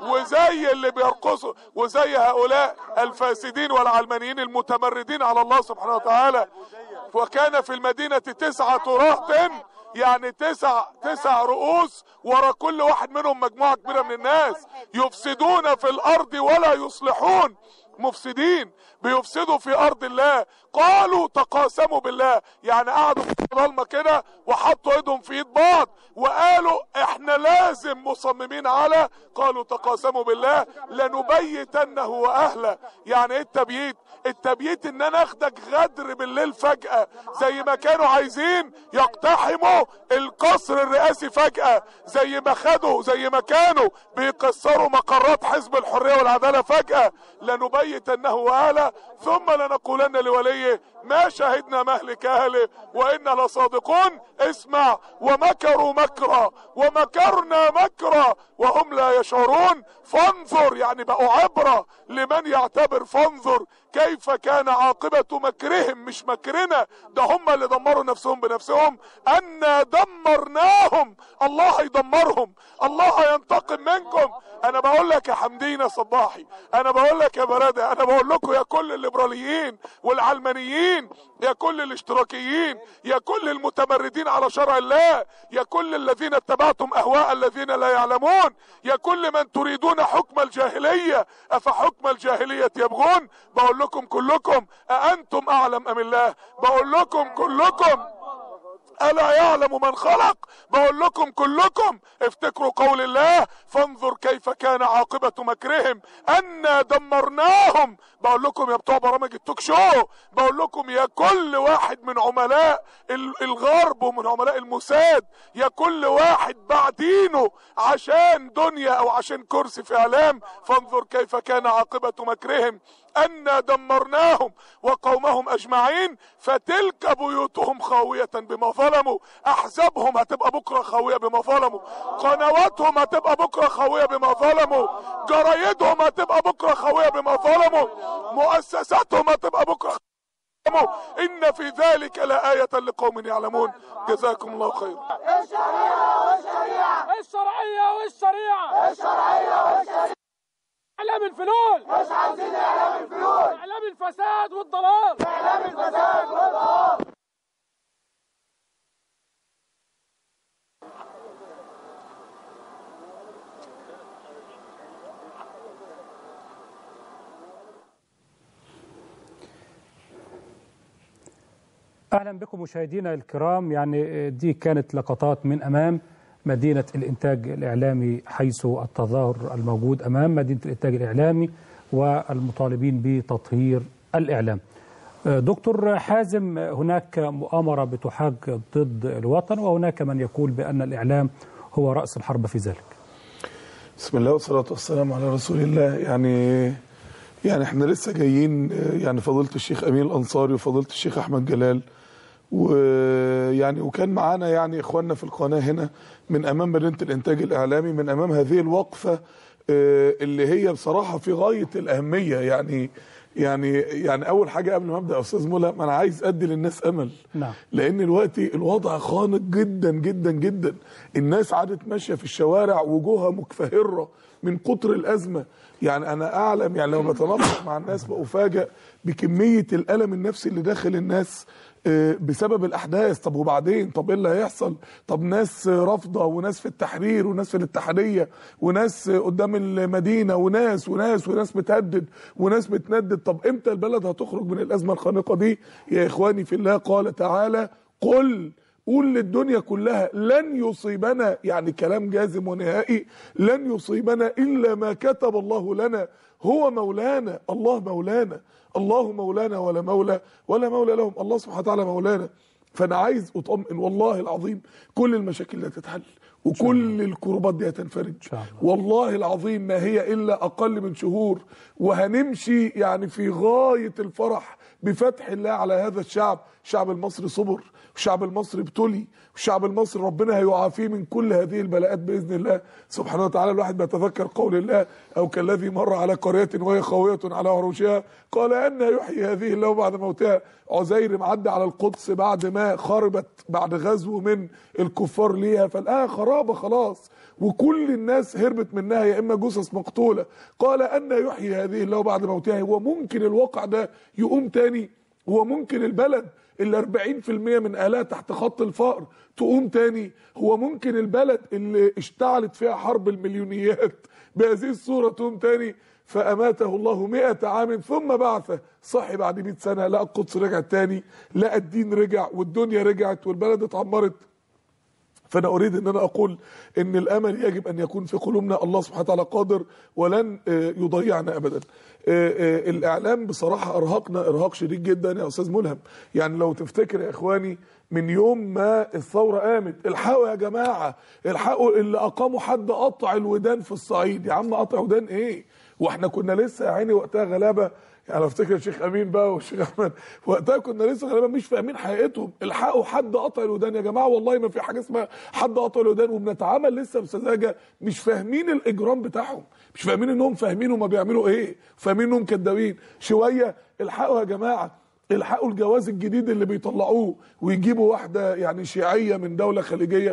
وزي اللي بيرقصوا وزي هؤلاء الفاسدين والعلمانيين المتمردين على الله سبحانه وتعالى وكان في المدينة تسعة رهط يعني تسع تسع رؤوس ورا كل واحد منهم مجموعة كبيرة من الناس يفسدون في الأرض ولا يصلحون مفسدين بيفسدوا في ارض الله قالوا تقاسموا بالله يعني قعدوا في ضلمه كده وحطوا ايدهم في ايد بعض وقالوا احنا لازم مصممين على قالوا تقاسموا بالله لنبيتنه واهله يعني ايه التبييت التبييت ان انا اخدك غدر بالليل فجأة زي ما كانوا عايزين يقتحموا القصر الرئاسي فجأة زي ما خدوا زي ما كانوا بيكسروا مقرات حزب الحرية والعدالة فجأة لنبيتنه واهله ثم لنقولن لوليه ما شهدنا مهلك اهله وانا لصادقون اسمع ومكروا مكرا ومكرنا مكرا وهم لا يشعرون فانظر يعني بقوا عبرة لمن يعتبر فانظر كيف كان عاقبة مكرهم مش مكرنا ده هم اللي دمروا نفسهم بنفسهم أنا دمرناهم الله هيدمرهم الله هينتقم منكم انا بقول لك يا حمدين صباحي انا بقول لك يا برادة انا بقول لكم يا كل الليبراليين والعلمانيين يا كل الاشتراكيين يا كل المتمردين على شرع الله يا كل الذين اتبعتم اهواء الذين لا يعلمون يا كل من تريدون حكم الجاهلية افحكم الجاهلية يبغون بقول لكم كلكم أأنتم أعلم أم الله بقول لكم كلكم ألا يعلم من خلق بقول لكم كلكم افتكروا قول الله فانظر كيف كان عاقبة مكرهم أنا دمرناهم بقول لكم يا بتوع برامج التوك شو بقول لكم يا كل واحد من عملاء ال- الغرب ومن عملاء الموساد يا كل واحد بعدينه عشان دنيا او عشان كرسي في اعلام فانظر كيف كان عاقبة مكرهم أنا دمرناهم وقومهم أجمعين فتلك بيوتهم خاوية بما ظلموا أحزابهم هتبقى بكرة خاوية بما ظلموا قنواتهم هتبقى بكرة خاوية بما ظلموا جرايدهم هتبقى بكرة خاوية بما ظلموا مؤسساتهم هتبقى بكرة ظلموا إن في ذلك لآية لقوم يعلمون جزاكم الله خير الشرعية والشريعة الشرعية والشريعة اعلام الفلول مش عايزين اعلام الفلول اعلام الفساد والضلال اعلام الفساد والضلال اهلا بكم مشاهدينا الكرام يعني دي كانت لقطات من امام مدينه الانتاج الاعلامي حيث التظاهر الموجود امام مدينه الانتاج الاعلامي والمطالبين بتطهير الاعلام. دكتور حازم هناك مؤامره بتحاج ضد الوطن وهناك من يقول بان الاعلام هو راس الحرب في ذلك. بسم الله والصلاة والسلام على رسول الله يعني يعني احنا لسه جايين يعني فضيلة الشيخ أمين الأنصاري وفضيلة الشيخ أحمد جلال ويعني وكان معانا يعني إخواننا في القناة هنا من أمام مدينة الإنتاج الإعلامي من أمام هذه الوقفة آه، اللي هي بصراحة في غاية الأهمية يعني يعني يعني أول حاجة قبل ما أبدأ يا أستاذ ملهم أنا عايز أدي للناس أمل نعم لان دلوقتي الوضع خانق جدا جدا جدا الناس عادت ماشيه في الشوارع وجوهها مكفهره من كتر الازمه يعني انا اعلم يعني لما بتناقش مع الناس بفاجئ بكميه الالم النفسي اللي داخل الناس آه، بسبب الاحداث طب وبعدين طب ايه اللي هيحصل طب ناس رافضه وناس في التحرير وناس في الاتحاديه وناس قدام المدينه وناس وناس وناس بتهدد وناس بتندد طب امتى البلد هتخرج من الازمه الخانقه دي يا اخواني في الله قال تعالى قل قول للدنيا كلها لن يصيبنا يعني كلام جازم ونهائي لن يصيبنا الا ما كتب الله لنا هو مولانا الله مولانا الله مولانا ولا مولى ولا مولى لهم الله سبحانه وتعالى مولانا فانا عايز اطمئن والله العظيم كل المشاكل دي هتتحل وكل الكروبات دي هتنفرج والله العظيم ما هي الا اقل من شهور وهنمشي يعني في غايه الفرح بفتح الله على هذا الشعب الشعب المصري صبر والشعب المصري ابتلي والشعب المصري ربنا هيعافيه من كل هذه البلاءات باذن الله سبحانه وتعالى الواحد بيتذكر قول الله او كالذي مر على قريه وهي خاويه على عروشها قال ان يحيي هذه الله بعد موتها عزير معدي على القدس بعد ما خربت بعد غزو من الكفار ليها فالآن خرابه خلاص وكل الناس هربت منها يا اما جثث مقتوله قال ان يحيي هذه الله بعد موتها هو ممكن الواقع ده يقوم تاني هو ممكن البلد اللي 40% من اهلها تحت خط الفقر تقوم تاني هو ممكن البلد اللي اشتعلت فيها حرب المليونيات بهذه الصورة تقوم تاني فأماته الله مئة عام ثم بعثه صحي بعد 100 سنة لقى القدس رجعت تاني لقى الدين رجع والدنيا رجعت والبلد اتعمرت فانا اريد ان انا اقول ان الامل يجب ان يكون في قلوبنا الله سبحانه وتعالى قادر ولن آه، يضيعنا ابدا آه، آه، الاعلام بصراحه ارهقنا ارهاق شديد جدا يا استاذ ملهم يعني لو تفتكر يا اخواني من يوم ما الثوره قامت الحقوا يا جماعه الحقوا اللي اقاموا حد قطع الودان في الصعيد يا عم قطع ودان ايه واحنا كنا لسه يا عيني وقتها غلابه يعني افتكر الشيخ امين بقى والشيخ احمد وقتها كنا لسه غالبا مش فاهمين حقيقتهم الحقوا حد قطع الودان يا جماعه والله ما في حاجه اسمها حد قطع الودان وبنتعامل لسه بسذاجه مش فاهمين الاجرام بتاعهم مش فاهمين انهم فاهمين هما بيعملوا ايه فاهمين انهم كدابين شويه الحقوا يا جماعه الحقوا الجواز الجديد اللي بيطلعوه ويجيبوا واحده يعني شيعيه من دوله خليجيه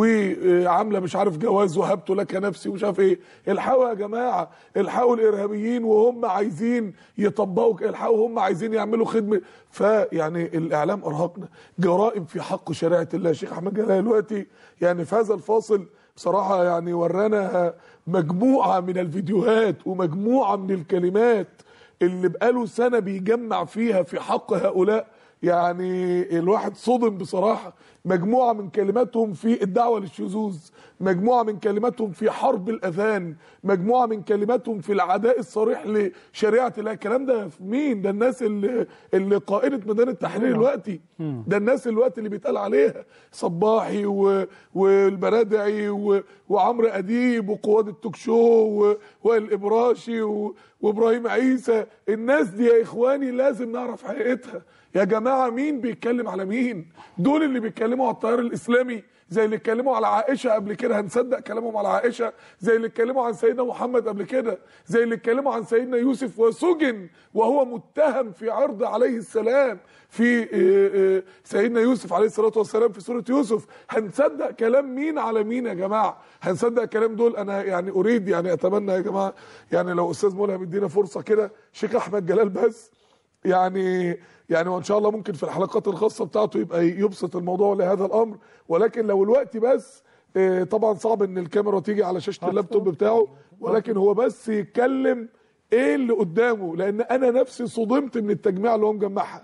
وعامله مش عارف جواز وهبت لك نفسي ومش عارف ايه الحقوا يا جماعه الحقوا الارهابيين وهم عايزين يطبقوا الحقوا هم عايزين يعملوا خدمه فيعني الاعلام ارهقنا جرائم في حق شريعه الله الشيخ احمد جلال دلوقتي يعني في هذا الفاصل بصراحه يعني ورانا مجموعه من الفيديوهات ومجموعه من الكلمات اللي بقاله سنة بيجمع فيها في حق هؤلاء يعني الواحد صدم بصراحة مجموعة من كلماتهم في الدعوة للشذوذ مجموعة من كلماتهم في حرب الأذان مجموعة من كلماتهم في العداء الصريح لشريعة الله الكلام ده في مين ده الناس اللي, اللي قائدة ميدان التحرير دلوقتي ده الناس الوقت اللي بيتقال عليها صباحي و... والبرادعي و... وعمرو اديب وقواد التوك شو و... والابراشي و... وابراهيم عيسى الناس دي يا اخواني لازم نعرف حقيقتها يا جماعه مين بيتكلم على مين دول اللي بيتكلموا على التيار الاسلامي زي اللي اتكلموا على عائشه قبل كده هنصدق كلامهم على عائشه زي اللي اتكلموا عن سيدنا محمد قبل كده زي اللي اتكلموا عن سيدنا يوسف وسجن وهو متهم في عرض عليه السلام في آه، آه، سيدنا يوسف عليه الصلاه والسلام في سوره يوسف هنصدق كلام مين على مين يا جماعه هنصدق كلام دول انا يعني اريد يعني اتمنى يا جماعه يعني لو استاذ ملهم يدينا فرصه كده شيخ احمد جلال بس يعني يعني وان شاء الله ممكن في الحلقات الخاصه بتاعته يبقى يبسط الموضوع لهذا الامر ولكن لو الوقت بس آه، طبعا صعب ان الكاميرا تيجي على شاشه اللابتوب بتاعه ولكن هو بس يتكلم ايه اللي قدامه لان انا نفسي صدمت من التجميع اللي هو مجمعها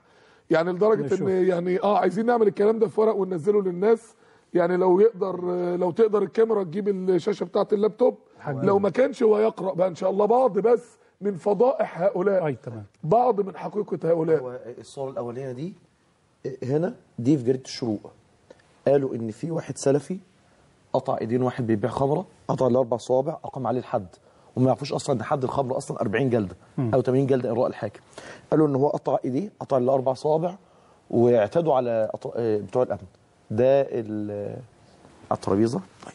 يعني لدرجه نشوف. ان يعني اه عايزين نعمل الكلام ده في ورق وننزله للناس يعني لو يقدر لو تقدر الكاميرا تجيب الشاشه بتاعه اللابتوب لو ما كانش هو يقرا بقى ان شاء الله بعض بس من فضائح هؤلاء اي تمام بعض من حقيقه هؤلاء هو الصورة الأولانية دي هنا دي في جريدة الشروق قالوا إن في واحد سلفي قطع إيدين واحد بيبيع خمرة قطع الأربع صوابع أقام عليه الحد وما يعرفوش أصلا إن حد الخمر أصلا 40 جلدة أو 80 جلدة إن رأى الحاكم قالوا إن هو قطع إيديه قطع الأربع صوابع واعتدوا على أط- آه، بتوع الأمن ده ال- على الترابيزة طيب.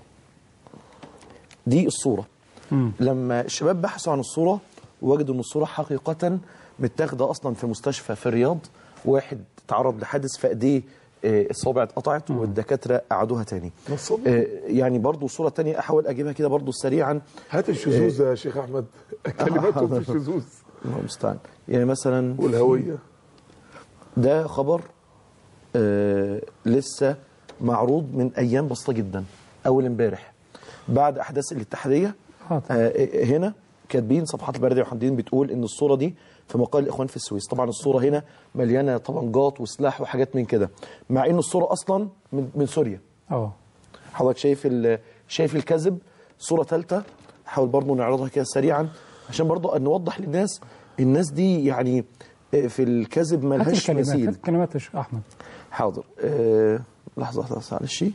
دي الصورة لما الشباب بحثوا عن الصورة وجدوا ان الصورة حقيقة متاخدة اصلا في مستشفى في الرياض واحد تعرض لحادث في ايديه آه، الصوابع اتقطعت والدكاترة قعدوها تاني آه، يعني برضو صورة تانية احاول اجيبها كده برضو سريعا هات الشذوذ يا شيخ احمد كلماتهم في الشذوذ الله المستعان يعني مثلا والهويه ده خبر آه لسه معروض من ايام بسيطه جدا اول امبارح بعد احداث الاتحاديه آه، آه هنا كاتبين صفحات البريديه وحمدين بتقول ان الصوره دي في مقال الاخوان في السويس طبعا الصوره هنا مليانه طبنجات وسلاح وحاجات من كده مع ان الصوره اصلا من, من سوريا اه حضرتك شايف ال- شايف الكذب صوره ثالثه حاول برضه نعرضها كده سريعا عشان برضه نوضح للناس الناس دي يعني آه، في الكذب هات ملهاش الكلمات مثيل هات الكلمات يا شيخ احمد حاضر أه لحظة لحظة لحظة معلش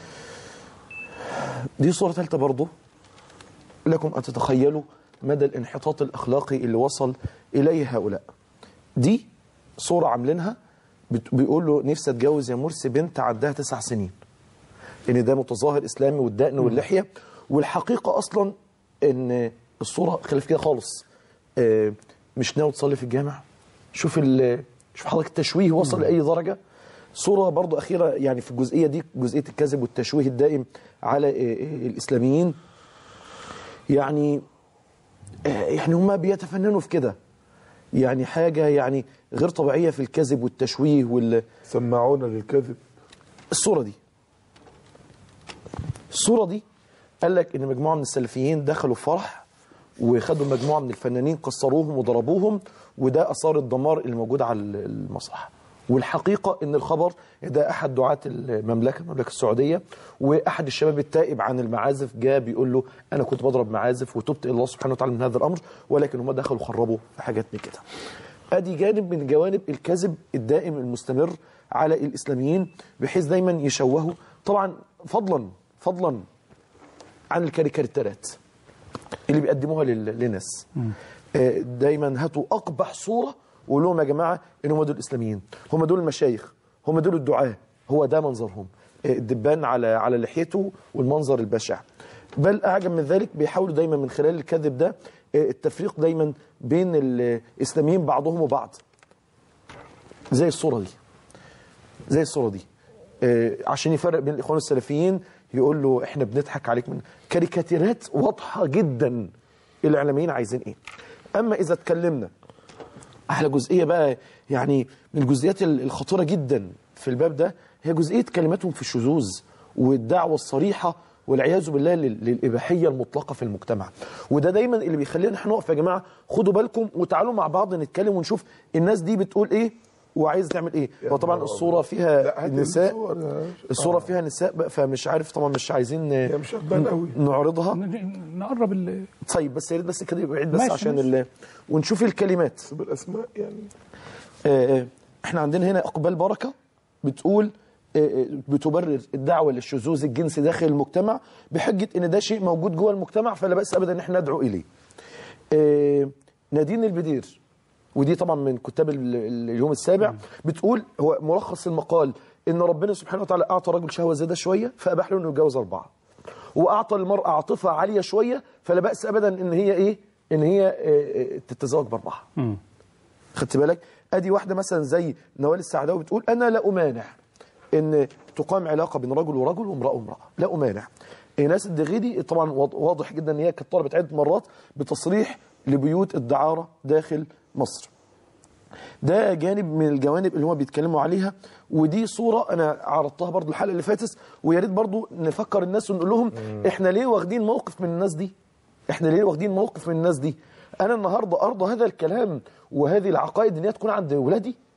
دي صورة ثالثة برضه لكم أن تتخيلوا مدى الانحطاط الأخلاقي اللي وصل إليه هؤلاء دي صورة عاملينها بت- بيقول له نفسي اتجوز يا مرسي بنت عدها تسع سنين ان ده متظاهر اسلامي والدقن واللحيه والحقيقه اصلا ان الصوره خلاف كده خالص آه، مش ناوي تصلي في الجامع شوف ال- شوف حضرتك التشويه وصل لاي درجه صوره برضو اخيره يعني في الجزئيه دي جزئيه الكذب والتشويه الدائم على آه، آه، الاسلاميين يعني آه، يعني هم بيتفننوا في كده يعني حاجه يعني غير طبيعيه في الكذب والتشويه وال سمعونا للكذب الصوره دي الصوره دي قال لك ان مجموعه من السلفيين دخلوا فرح وخدوا مجموعه من الفنانين كسروهم وضربوهم وده اثار الدمار اللي موجود على المسرح والحقيقه ان الخبر ده احد دعاه المملكه المملكه السعوديه واحد الشباب التائب عن المعازف جاء بيقول له انا كنت بضرب معازف وتبت الى الله سبحانه وتعالى من هذا الامر ولكن هم دخلوا خربوا في حاجات من كده ادي جانب من جوانب الكذب الدائم المستمر على الاسلاميين بحيث دايما يشوهوا طبعا فضلا فضلا عن الكاريكاتيرات اللي بيقدموها لل- للناس آه، دايما هاتوا اقبح صوره وقول لهم يا جماعه ان هم دول الاسلاميين هم دول المشايخ هم دول الدعاه هو ده منظرهم آه، الدبان على على لحيته والمنظر البشع بل اعجب من ذلك بيحاولوا دايما من خلال الكذب ده آه، التفريق دايما بين الاسلاميين بعضهم وبعض زي الصوره دي زي الصوره دي آه، عشان يفرق بين الاخوان السلفيين يقول له احنا بنضحك عليك من كاريكاتيرات واضحه جدا الاعلاميين عايزين ايه اما اذا اتكلمنا على جزئيه بقى يعني من الجزئيات ال- الخطيره جدا في الباب ده هي جزئيه كلماتهم في الشذوذ والدعوه الصريحه والعياذ بالله لل- للاباحيه المطلقه في المجتمع وده دايما اللي بيخلينا احنا نقف يا جماعه خدوا بالكم وتعالوا مع بعض نتكلم ونشوف الناس دي بتقول ايه وعايز تعمل ايه وطبعا الصوره فيها هات نساء الصور يا شيخ. الصوره فيها نساء بقى فمش عارف طبعا مش عايزين هي مش هتبان قوي نعرضها نقرب ال طيب بس يا ريت بس كده يبقى بعيد بس ماشي، عشان ماشي. ال... ونشوف الكلمات بالاسماء يعني آه، آه، احنا عندنا هنا اقبال بركه بتقول آه، آه، بتبرر الدعوه للشذوذ الجنسي داخل المجتمع بحجه ان ده شيء موجود جوه المجتمع فلا باس ابدا ان احنا ندعو اليه. آه، نادين البدير ودي طبعا من كتاب ال- ال- اليوم السابع بتقول هو ملخص المقال ان ربنا سبحانه وتعالى اعطى الرجل شهوه زياده شويه فاباح له انه يتجوز اربعه. واعطى المراه عاطفه عاليه شويه فلا باس ابدا ان هي ايه؟ ان هي آه، آه، تتزوج باربعه. خدت بالك ادي واحده مثلا زي نوال السعداوي بتقول انا لا امانع ان تقام علاقه بين رجل ورجل وامراه وامراه لا امانع ايناس الدغيدي طبعا واض- واضح جدا ان هي كانت طلبت عده مرات بتصريح لبيوت الدعاره داخل مصر ده جانب من الجوانب اللي هم بيتكلموا عليها ودي صوره انا عرضتها برضو الحلقه اللي فاتت ويا ريت برضو نفكر الناس ونقول لهم احنا ليه واخدين موقف من الناس دي احنا ليه واخدين موقف من الناس دي انا النهارده ارضى هذا الكلام وهذه العقائد ان هي تكون عند ولادي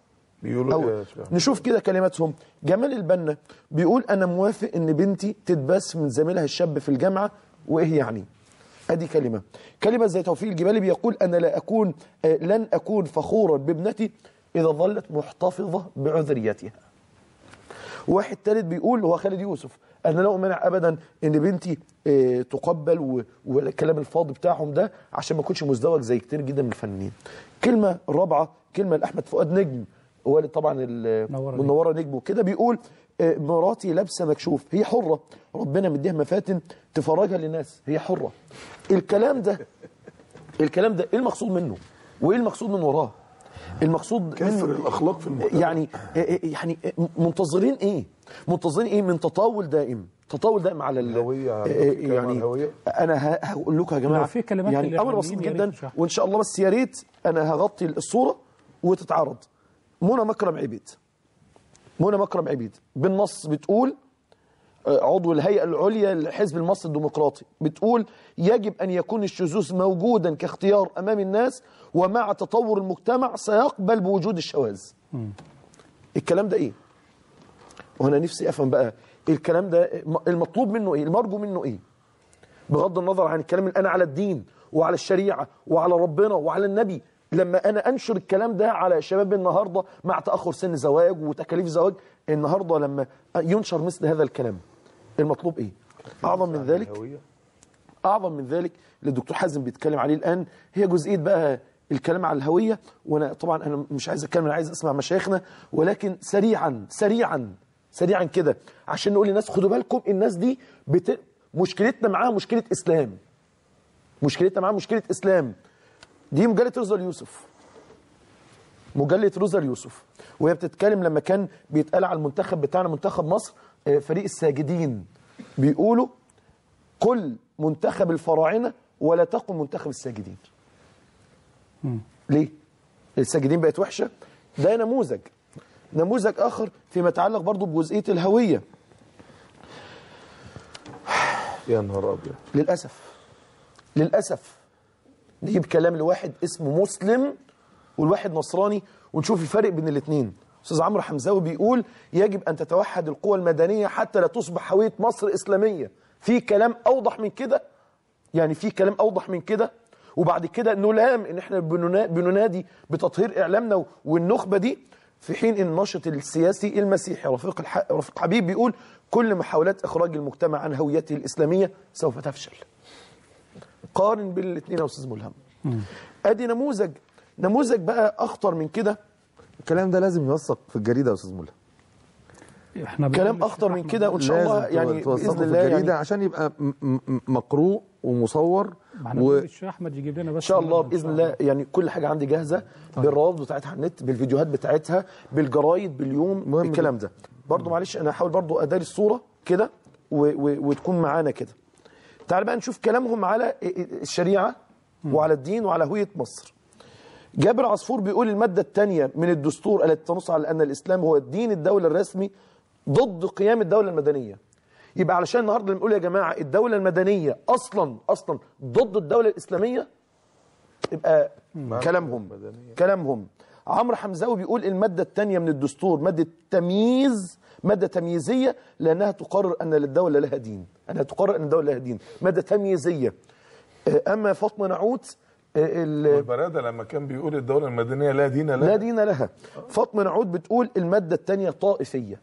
بيقولوا أو إيه يا شيخ؟ نشوف كده كلماتهم جمال البنا بيقول انا موافق ان بنتي تتباس من زميلها الشاب في الجامعه وايه يعني ادي كلمه كلمه زي توفيق الجبالي بيقول انا لا اكون آه، لن اكون فخورا بابنتي اذا ظلت محتفظه بعذريتها واحد ثالث بيقول هو خالد يوسف انا لا امنع ابدا ان بنتي آه، تقبل و- والكلام الفاضي بتاعهم ده عشان ما اكونش مزدوج زي كتير جدا من الفنانين كلمه رابعه كلمه لاحمد فؤاد نجم والد طبعا ال- منوره نجم وكده بيقول آه، مراتي لابسه مكشوف هي حره ربنا مديها مفاتن تفرجها للناس هي حره الكلام ده الكلام ده ايه المقصود منه وايه المقصود من وراه المقصود كسر منه الأخلاق في المجتمع. يعني يعني منتظرين ايه منتظرين ايه من تطاول دائم تطاول دائم على الهويه يعني انا ه- هقول لكم يا جماعه لو في كلمات يعني امر بسيط للإعلاميين يا ريت جدا تشرحها. وان شاء الله بس يا ريت انا هغطي الصوره وتتعرض منى مكرم عبيد منى مكرم عبيد بالنص بتقول آه، عضو الهيئة العليا للحزب المصري الديمقراطي بتقول يجب أن يكون الشذوذ موجودا كاختيار أمام الناس ومع تطور المجتمع سيقبل بوجود الشواذ الكلام ده إيه؟ وأنا نفسي أفهم بقى الكلام ده المطلوب منه إيه؟ المرجو منه إيه؟ بغض النظر عن الكلام اللي أنا على الدين وعلى الشريعة وعلى ربنا وعلى النبي لما أنا أنشر الكلام ده على شباب النهاردة مع تأخر سن زواج وتكاليف زواج النهاردة لما ينشر مثل هذا الكلام المطلوب إيه؟ أعظم من ذلك أعظم من ذلك اللي الدكتور حازم بيتكلم عليه الآن هي جزئية بقى الكلام على الهوية وأنا طبعا أنا مش عايز أتكلم أنا عايز أسمع مشايخنا ولكن سريعا سريعا سريعا كده عشان نقول للناس خدوا بالكم الناس دي بت... مشكلتنا معاها مشكلة إسلام مشكلتنا معاها مشكلة إسلام دي مجلة روزا اليوسف مجلة روزا اليوسف وهي بتتكلم لما كان بيتقال على المنتخب بتاعنا منتخب مصر آه، فريق الساجدين بيقولوا كل منتخب الفراعنة ولا تقل منتخب الساجدين ليه؟ الساجدين بقت وحشة ده نموذج نموذج آخر فيما يتعلق برضو بجزئية الهوية يا نهار ابيض للأسف للأسف نجيب كلام لواحد اسمه مسلم والواحد نصراني ونشوف الفرق بين الاثنين أستاذ عمرو حمزاوي بيقول يجب أن تتوحد القوى المدنية حتى لا تصبح هوية مصر إسلامية في كلام أوضح من كده يعني في كلام أوضح من كده وبعد كده نلام ان احنا بننا- بننادي بتطهير اعلامنا والنخبه دي في حين ان الناشط السياسي المسيحي رفيق الح... رفيق حبيب بيقول كل محاولات اخراج المجتمع عن هويته الاسلاميه سوف تفشل قارن بين الاثنين يا استاذ ملهم ادي نموذج نموذج بقى اخطر من كده الكلام ده لازم يوثق في الجريده يا استاذ مولى احنا كلام اخطر من كده وان شاء الله لازم يعني توثقه باذن في الله الجريده يعني عشان يبقى م- م- مقروء ومصور ما احنا بنقول الشيخ احمد يجيب لنا بس ان شاء الله باذن الله يعني كل حاجه عندي جاهزه بالروابط بتاعتها على النت بالفيديوهات بتاعتها بالجرايد باليوم بالكلام ده برضو معلش انا هحاول برضو اداري الصوره كده و- و- وتكون معانا كده تعال بقى نشوف كلامهم على الشريعه وعلى الدين وعلى هويه مصر جابر عصفور بيقول المادة الثانية من الدستور التي تنص على أن الإسلام هو الدين الدولة الرسمي ضد قيام الدولة المدنية يبقى علشان النهاردة لما نقول يا جماعة الدولة المدنية أصلا أصلا ضد الدولة الإسلامية يبقى كلامهم كلامهم عمرو حمزاوي بيقول المادة الثانية من الدستور مادة تمييز مادة تمييزية لأنها تقرر أن للدولة لها دين أنها تقرر أن الدولة لها دين مادة تمييزية آه، أما فاطمة نعوت آه، ال- والبرادة لما كان بيقول الدولة المدنية لا دين لها لا دين لها فاطمة نعود بتقول المادة الثانية طائفية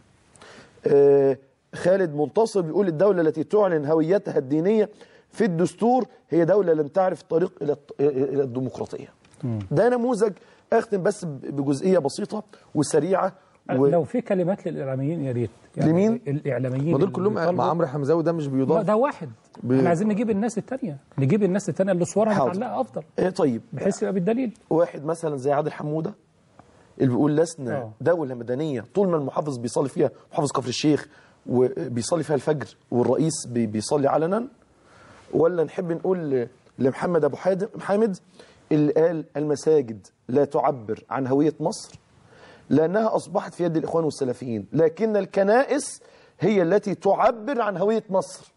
آه، خالد منتصر بيقول الدولة التي تعلن هويتها الدينية في الدستور هي دولة لم تعرف الطريق إلى الط- إلى الديمقراطية ده نموذج أختم بس ب- بجزئية بسيطة وسريعة و... لو في كلمات للاعلاميين يا ريت لمين؟ الاعلاميين ما دول اللي كلهم بيطالبوا- مع عمرو حمزاوي ده مش لا، بيضاف ده واحد ب- احنا عايزين نجيب الناس الثانيه نجيب الناس الثانيه اللي صورها حاضر. متعلقه افضل إيه طيب بحيث يبقى بالدليل واحد مثلا زي عادل حمودة اللي بيقول لسنا آه. دولة مدنية طول ما المحافظ بيصلي فيها محافظ كفر الشيخ وبيصلي فيها الفجر والرئيس بي- بيصلي علنا ولا نحب نقول ل- لمحمد أبو حاد- حامد اللي قال المساجد لا تعبر عن هوية مصر لأنها أصبحت في يد الإخوان والسلفيين لكن الكنائس هي التي تعبر عن هوية مصر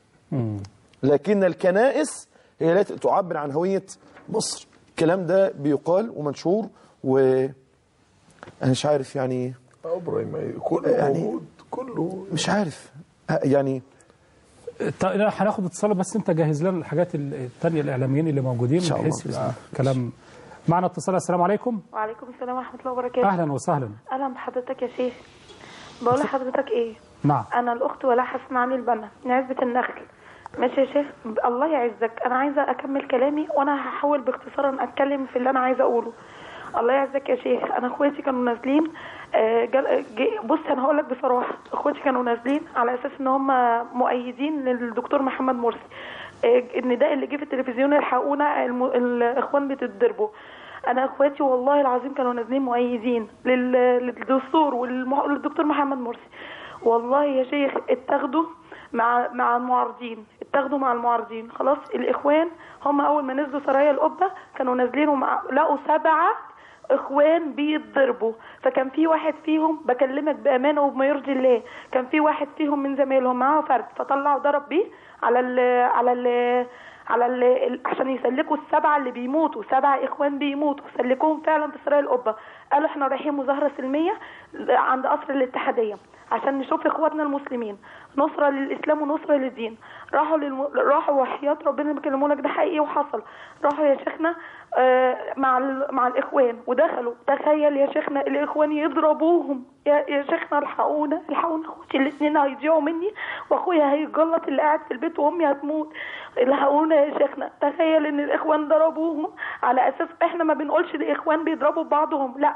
لكن الكنائس هي التي تعبر عن هوية مصر الكلام ده بيقال ومنشور و انا مش عارف يعني ابراهيم كله يعني موجود كله مش عارف ه- يعني طيب لا، هناخد اتصال بس انت جهز لنا الحاجات ال- التانية الاعلاميين اللي موجودين إن شاء الله بحيث بإذن يبقى الله. كلام معنا اتصال السلام عليكم وعليكم السلام ورحمة الله وبركاته اهلا وسهلا أهلا بحضرتك يا شيخ بقول لحضرتك إيه نعم أنا الأخت ولا حسن علي البنا من عزبة النخل ماشي يا شيخ الله يعزك أنا عايزة أكمل كلامي وأنا هحاول باختصار أتكلم في اللي أنا عايزة أقوله الله يعزك يا شيخ أنا إخواتي كانوا نازلين آه، جل... جي- بص أنا هقول لك بصراحة إخواتي كانوا نازلين على أساس إن هم مؤيدين للدكتور محمد مرسي آه، النداء اللي جه في التلفزيون الحقونا الم... الإخوان بتتضربوا انا اخواتي والله العظيم كانوا نازلين مؤيدين لل- للدستور والدكتور محمد مرسي والله يا شيخ اتاخدوا مع مع المعارضين اتاخدوا مع المعارضين خلاص الاخوان هم اول ما نزلوا سرايا القبه كانوا نازلين ومع لقوا سبعه اخوان بيتضربوا فكان في واحد فيهم بكلمك بامانه وبما يرضي الله كان في واحد فيهم من زمايلهم معاه فرد فطلع ضرب بيه على ال على ال على ال ال- عشان يسلكوا السبعه اللي بيموتوا سبع اخوان بيموتوا سلكوهم فعلا في سرايا القبه قالوا احنا رايحين مظاهره سلميه عند قصر الاتحاديه عشان نشوف اخواتنا المسلمين نصره للاسلام ونصره للدين راحوا للم... راحوا وحياه ربنا اللي بيكلموا لك ده حقيقي وحصل راحوا يا شيخنا آه، مع ال... مع الاخوان ودخلوا تخيل يا شيخنا الاخوان يضربوهم يا, يا شيخنا الحقونا الحقونا اخوتي الاثنين هيضيعوا مني واخويا هيتجلط اللي قاعد في البيت وامي هتموت الحقونا يا شيخنا تخيل ان الاخوان ضربوهم على اساس احنا ما بنقولش الاخوان بيضربوا بعضهم لا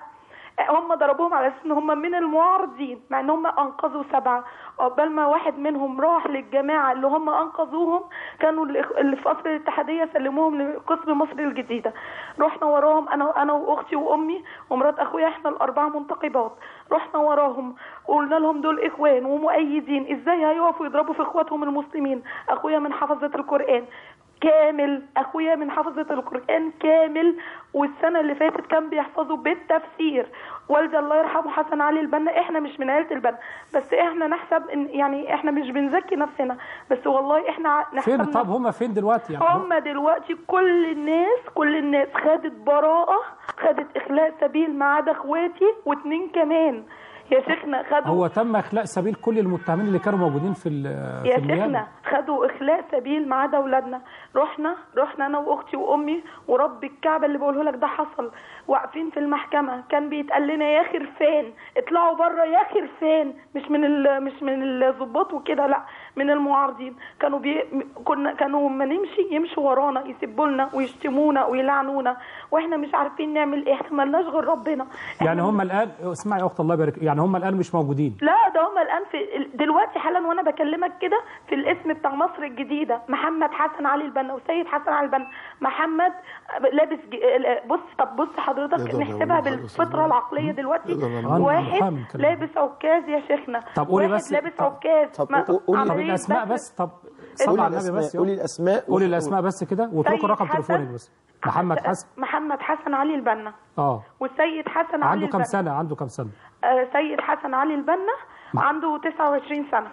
هم ضربوهم على اساس ان هم من المعارضين مع ان هم انقذوا سبعه عقبال ما واحد منهم راح للجماعه اللي هم انقذوهم كانوا الإخ- اللي في قصر الاتحاديه سلموهم لقسم مصر الجديده رحنا وراهم انا انا واختي وامي ومرات اخويا احنا الاربعه منتقبات رحنا وراهم قلنا لهم دول اخوان ومؤيدين ازاي هيقفوا يضربوا في اخواتهم المسلمين اخويا من حفظه القران كامل اخويا من حفظة القرآن كامل والسنة اللي فاتت كان بيحفظه بالتفسير والدي الله يرحمه حسن علي البنا احنا مش من عيلة البنا بس احنا نحسب ان يعني احنا مش بنزكي نفسنا بس والله احنا فين نحسب طب هم فين دلوقتي يعني هم دلوقتي كل الناس كل الناس خدت براءة خدت اخلاء سبيل ما عدا اخواتي واتنين كمان يا شيخنا خدوا هو تم اخلاء سبيل كل المتهمين اللي كانوا موجودين في ال- في يا النيابه شيخنا خدوا اخلاء سبيل ما عدا اولادنا رحنا رحنا انا واختي وامي ورب الكعبه اللي بقوله لك ده حصل واقفين في المحكمه كان بيتقال لنا يا خرفان اطلعوا بره يا خرفان مش من ال... مش من الضباط وكده لا من المعارضين كانوا بي... كنا كانوا ما نمشي يمشوا ورانا يسبوا لنا ويشتمونا ويلعنونا واحنا مش عارفين نعمل ايه احنا ملناش غير ربنا يعني هم الان اسمعي يا اخت الله يبارك يعني هم الان مش موجودين لا ده هم الان في دلوقتي حالا وانا بكلمك كده في الاسم بتاع مصر الجديده محمد حسن علي البنا وسيد حسن علي البنا محمد لابس ج... بص طب بص حضرتك يقدر نحسبها يقول بالفطره العقليه دلوقتي يقدر يقول. واحد محامي كلام. لابس عكاز يا شيخنا طب قولي واحد بس لابس طب- عكاز طب ما- قولي- قولي- طب عملية الاسماء بس- بس طب قولي صلى على النبي الأسماء، بس قولي الأسماء قولي الاسماء بس كده واتركوا سيد رقم حسن. تليفونك بس محمد حسن محمد حسن علي البنا اه والسيد حسن علي عنده كام البنا سنه عنده كام سنه آه سيد حسن علي البنا عنده 29 سنه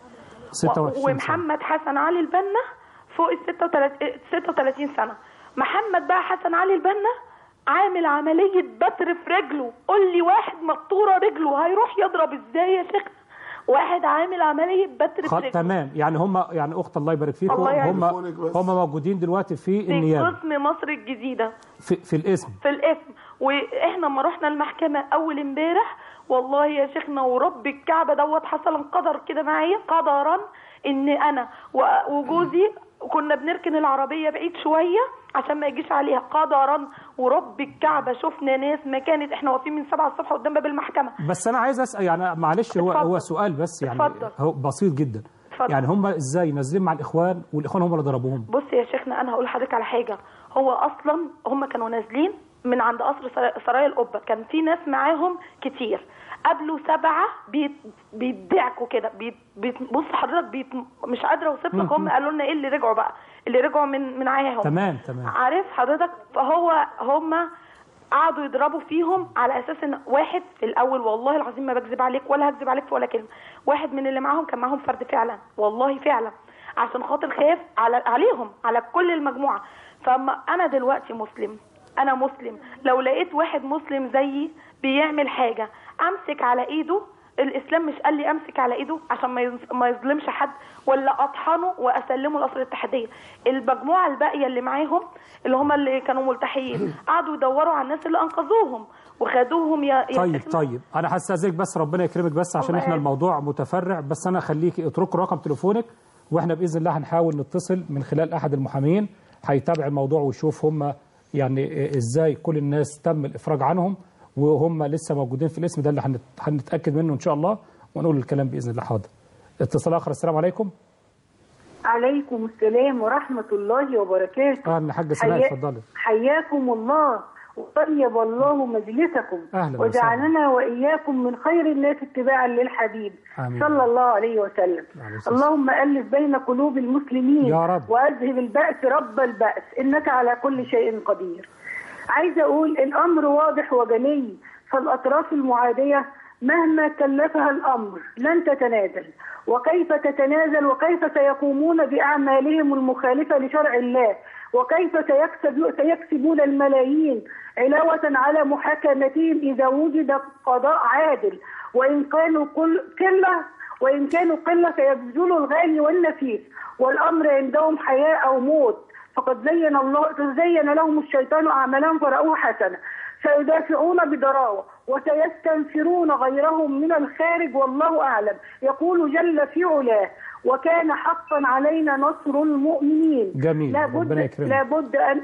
26 سنه ومحمد حسن علي البنا فوق ال 36 36 سنه محمد بقى حسن علي البنا عامل عملية بتر في رجله قول لي واحد مقطورة رجله هيروح يضرب ازاي يا شيخ واحد عامل عملية بتر في خ... رجله تمام يعني هم يعني اخت الله يبارك فيكم الله يعينك. هم هم موجودين دلوقتي في في النيابه قسم مصر الجديدة في, في الاسم في الاسم واحنا لما رحنا المحكمة اول امبارح والله يا شيخنا ورب الكعبة دوت حصل قدر كده معايا قدرا ان انا و- وجوزي كنا بنركن العربية بعيد شوية عشان ما يجيش عليها قدرا ورب الكعبة شفنا ناس ما كانت احنا واقفين من 7 الصبح قدام باب المحكمة بس انا عايز اسال يعني معلش هو اتفضل. هو سؤال بس يعني اتفضل. هو بسيط جدا اتفضل. يعني هم ازاي نازلين مع الاخوان والاخوان هم اللي ضربوهم بص يا شيخنا انا هقول لحضرتك على حاجه هو اصلا هم كانوا نازلين من عند قصر سرا- سرايا القبه كان في ناس معاهم كتير قابلوا سبعه بيت بيدعكوا كده بيت بيت بص حضرتك بيت مش قادره اوصف لك هم قالوا لنا ايه اللي رجعوا بقى اللي رجعوا من من معاهم تمام تمام عارف حضرتك فهو هم قعدوا يضربوا فيهم على اساس ان واحد في الاول والله العظيم ما بكذب عليك ولا هكذب عليك في ولا كلمه واحد من اللي معاهم كان معاهم فرد فعلا والله فعلا عشان خاطر خاف على عليهم على كل المجموعه فاما انا دلوقتي مسلم انا مسلم لو لقيت واحد مسلم زيي بيعمل حاجه امسك على ايده الاسلام مش قال لي امسك على ايده عشان ما يظ- ما يظلمش حد ولا اطحنه واسلمه لقصر الاتحاديه المجموعه الباقيه اللي معاهم اللي هم اللي كانوا ملتحيين قعدوا يدوروا على الناس اللي انقذوهم وخدوهم يا يا طيب اسم- طيب انا هستاذنك بس ربنا يكرمك بس عشان الله احنا يعينك. الموضوع متفرع بس انا خليكي اتركوا رقم تليفونك واحنا باذن الله هنحاول نتصل من خلال احد المحامين هيتابع الموضوع ويشوف هم يعني ازاي كل الناس تم الافراج عنهم وهم لسه موجودين في الاسم ده اللي هنت- هنتاكد منه ان شاء الله ونقول الكلام باذن الله حاضر اتصال اخر السلام عليكم عليكم السلام ورحمة الله وبركاته اهلا حاجه سناء حيا- اتفضلي حياكم الله وطيب الله مجلسكم أهلا وجعلنا وإياكم من خير الناس اتباعا للحبيب آمين. صلى الله عليه وسلم عليه الصلاة اللهم ألف بين قلوب المسلمين يا رب. وأذهب البأس رب البأس إنك على كل شيء قدير عايزة أقول الأمر واضح وجلي فالأطراف المعادية مهما كلفها الأمر لن تتنازل وكيف تتنازل وكيف سيقومون بأعمالهم المخالفة لشرع الله وكيف سيكسب سيكسبون الملايين علاوة على محاكمتهم إذا وجد قضاء عادل وإن كانوا كل قلة وإن كانوا قلة سيبذلوا الغالي والنفيس والأمر عندهم حياة أو موت فقد زين الله زين لهم الشيطان أعمالهم فرأوها حسنة سيدافعون بضراوة وسيستنفرون غيرهم من الخارج والله أعلم يقول جل في علاه وكان حقا علينا نصر المؤمنين جميل. لابد ربنا يكرمك. لابد أن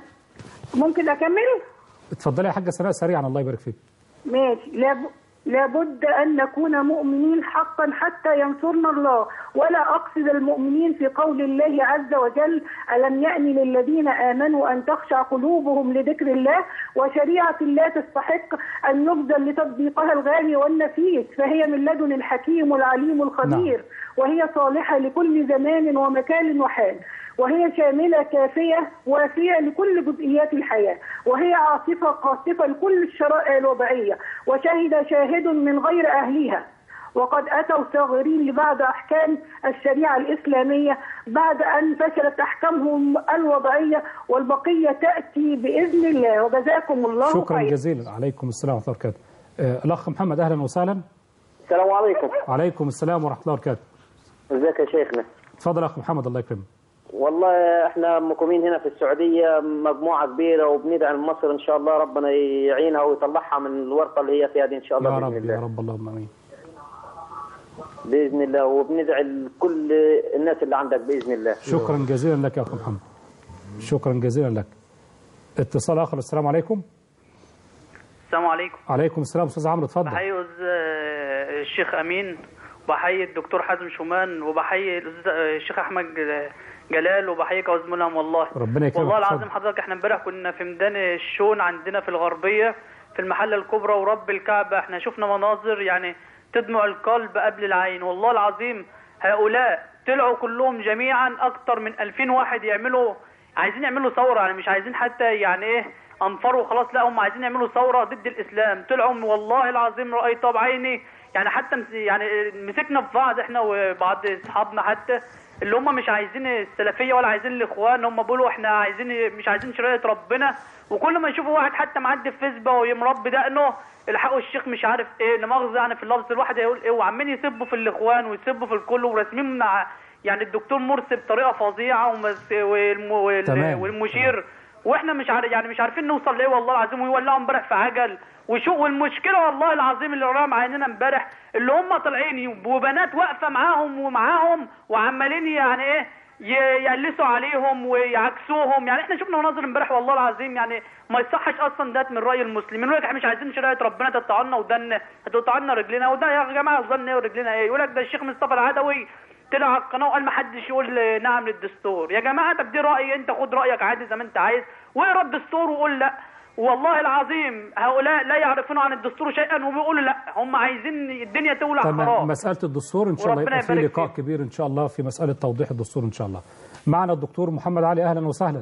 ممكن أكمل؟ اتفضلي يا حاجه سناء سريعا الله يبارك فيك ماشي لاب... لابد أن نكون مؤمنين حقا حتى ينصرنا الله ولا أقصد المؤمنين في قول الله عز وجل ألم يأن للذين آمنوا أن تخشع قلوبهم لذكر الله وشريعة الله تستحق أن يبذل لتطبيقها الغالي والنفيس فهي من لدن الحكيم العليم الخبير وهي صالحة لكل زمان ومكان وحال وهي شاملة كافية وافية لكل جزئيات الحياة وهي عاصفة قاصفة لكل الشرائع الوضعية وشهد شاهد من غير أهلها وقد أتوا صاغرين لبعض أحكام الشريعة الإسلامية بعد أن فشلت أحكامهم الوضعية والبقية تأتي بإذن الله وجزاكم الله شكرا خير جزيلا عليكم السلام ورحمه الله وبركاته آه، الاخ محمد اهلا وسهلا السلام عليكم عليكم السلام ورحمه الله وبركاته ازيك يا شيخنا اتفضل يا اخ محمد الله يكرمك والله احنا مقيمين هنا في السعوديه مجموعه كبيره وبندعم مصر ان شاء الله ربنا يعينها ويطلعها من الورطه اللي هي فيها دي ان شاء الله يا باذن رب الله يا رب اللهم امين باذن الله وبندعي لكل الناس اللي عندك باذن الله شكرا جزيلا لك يا اخ محمد شكرا جزيلا لك اتصال اخر السلام عليكم السلام عليكم عليكم السلام استاذ عمرو اتفضل بحيي أستاذ- آه، الشيخ امين وبحيي الدكتور حازم شومان وبحيي الأستاذ- آه، الشيخ احمد ج- جلال وبحييك يا استاذ ملهم والله ربنا يكرمك والله اتفضل. العظيم حضرتك احنا امبارح كنا في ميدان الشون عندنا في الغربيه في المحله الكبرى ورب الكعبه احنا شفنا مناظر يعني تدمع القلب قبل العين والله العظيم هؤلاء طلعوا كلهم جميعا اكتر من 2000 واحد يعملوا عايزين يعملوا ثوره يعني مش عايزين حتى يعني ايه انفروا خلاص لا هم عايزين يعملوا ثوره ضد الاسلام طلعوا والله العظيم رايتها بعيني يعني حتى مس- يعني مسكنا في بعض احنا وبعض اصحابنا حتى اللي هم مش عايزين السلفيه ولا عايزين الاخوان هم بيقولوا احنا عايزين مش عايزين شريعه ربنا وكل ما يشوفوا واحد حتى معدي في فيسبا ويمرب دقنه الحقوا الشيخ مش عارف ايه لا مؤاخذه يعني في اللفظ الواحد هيقول ايه وعمالين يسبوا في الاخوان ويسبوا في الكل وراسمين مع يعني الدكتور مرسي بطريقه فظيعه ومس- والم- وال- تمام. والمشير واحنا مش عارف يعني مش عارفين نوصل لايه والله العظيم ويولعوا امبارح في عجل وشو والمشكله والله العظيم اللي وراها معانا امبارح اللي هم طالعين وبنات واقفه معاهم ومعاهم وعمالين يعني ايه ي- يقلسوا عليهم ويعكسوهم يعني احنا شفنا مناظر امبارح والله العظيم يعني ما يصحش اصلا ده من راي المسلمين يقول لك احنا مش عايزين شريعه ربنا تقطع لنا ودن هتقطع لنا رجلنا وده يا جماعه ظن ايه ورجلنا ايه يقول لك ده الشيخ مصطفى العدوي طلع على القناه وقال ما حدش يقول نعم للدستور يا جماعه طب دي رايي انت خد رايك عادي زي ما انت عايز واقرا الدستور وقول لا والله العظيم هؤلاء لا يعرفون عن الدستور شيئا وبيقولوا لا هم عايزين الدنيا تولع تمام خراب مساله الدستور ان شاء الله وربنا يبقى في يبارك لقاء كبير ان شاء الله في مساله توضيح الدستور ان شاء الله معنا الدكتور محمد علي اهلا وسهلا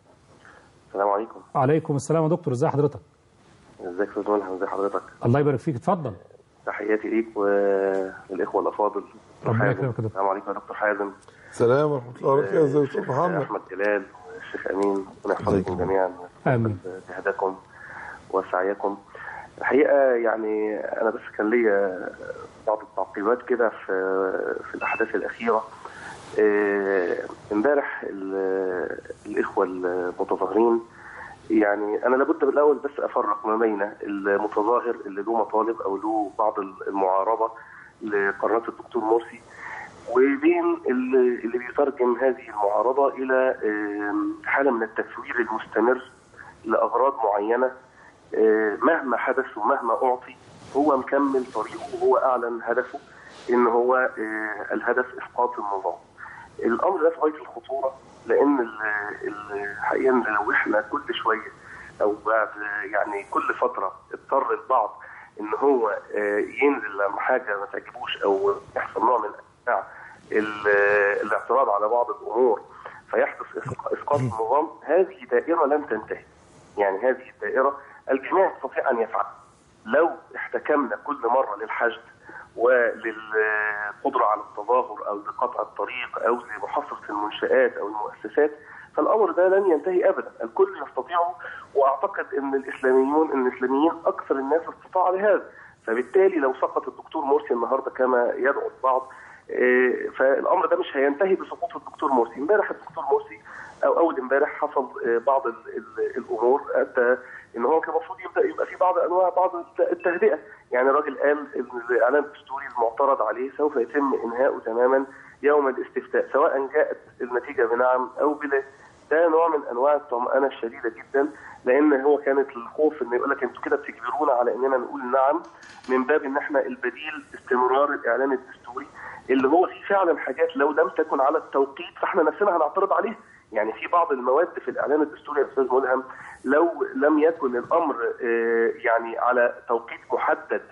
السلام عليكم عليكم السلام يا دكتور ازي حضرتك ازيك يا استاذ ملحم ازي حضرتك الله يبارك فيك اتفضل تحياتي ليك وللاخوه الافاضل دكتور ربنا حازم. يكرمك يا دكتور. السلام عليكم يا دكتور حازم السلام ورحمه الله وبركاته ازيك يا استاذ محمد احمد جلال الشيخ امين ربنا يحفظكم جميعا امين جهدكم وسعيكم الحقيقه يعني انا بس كان ليا بعض التعقيبات كده في في الاحداث الاخيره آه، امبارح ال- الاخوه المتظاهرين يعني انا لابد بالاول بس افرق ما بين المتظاهر اللي له مطالب او له بعض المعارضه لقرارات الدكتور مرسي وبين اللي اللي بيترجم هذه المعارضه الى آم، حاله من التثوير المستمر لاغراض معينه آه، مهما حدث ومهما اعطي هو مكمل طريقه وهو اعلن هدفه ان هو آه، الهدف اسقاط النظام. الامر ده في غايه الخطوره لان ال- ال- الحقيقه إن لو احنا كل شويه او بعد يعني كل فتره اضطر البعض ان هو آه، ينزل لما حاجه ما تعجبوش او يحصل نوع من انواع ال- الاعتراض على بعض الامور فيحدث إسق- اسقاط النظام هذه دائره لن تنتهي. يعني هذه الدائره الجميع يستطيع ان يفعل لو احتكمنا كل مره للحشد وللقدره على التظاهر او لقطع الطريق او لمحاصره المنشات او المؤسسات فالامر ده لن ينتهي ابدا، الكل يستطيعه واعتقد ان الاسلاميون ان الاسلاميين اكثر الناس استطاع لهذا، فبالتالي لو سقط الدكتور مرسي النهارده كما يدعو البعض آه، فالامر ده مش هينتهي بسقوط الدكتور مرسي، امبارح الدكتور مرسي او اول امبارح حصل آه، بعض ال- ال- الامور ادى ان هو كان المفروض يبدا يبقى في بعض انواع بعض الت- التهدئه، يعني الراجل قال ان الاعلان الدستوري المعترض عليه سوف يتم انهاؤه تماما يوم الاستفتاء سواء جاءت النتيجه بنعم او بلا ده نوع من انواع الطمانينه الشديده جدا لان هو كانت الخوف ان يقول لك انتوا كده بتجبرونا على اننا نقول نعم من باب ان احنا البديل استمرار الاعلان الدستوري اللي هو فيه فعلا حاجات لو لم تكن على التوقيت فاحنا نفسنا هنعترض عليها يعني في بعض المواد في الاعلان الدستوري يا استاذ ملهم لو لم يكن الامر آه، يعني على توقيت محدد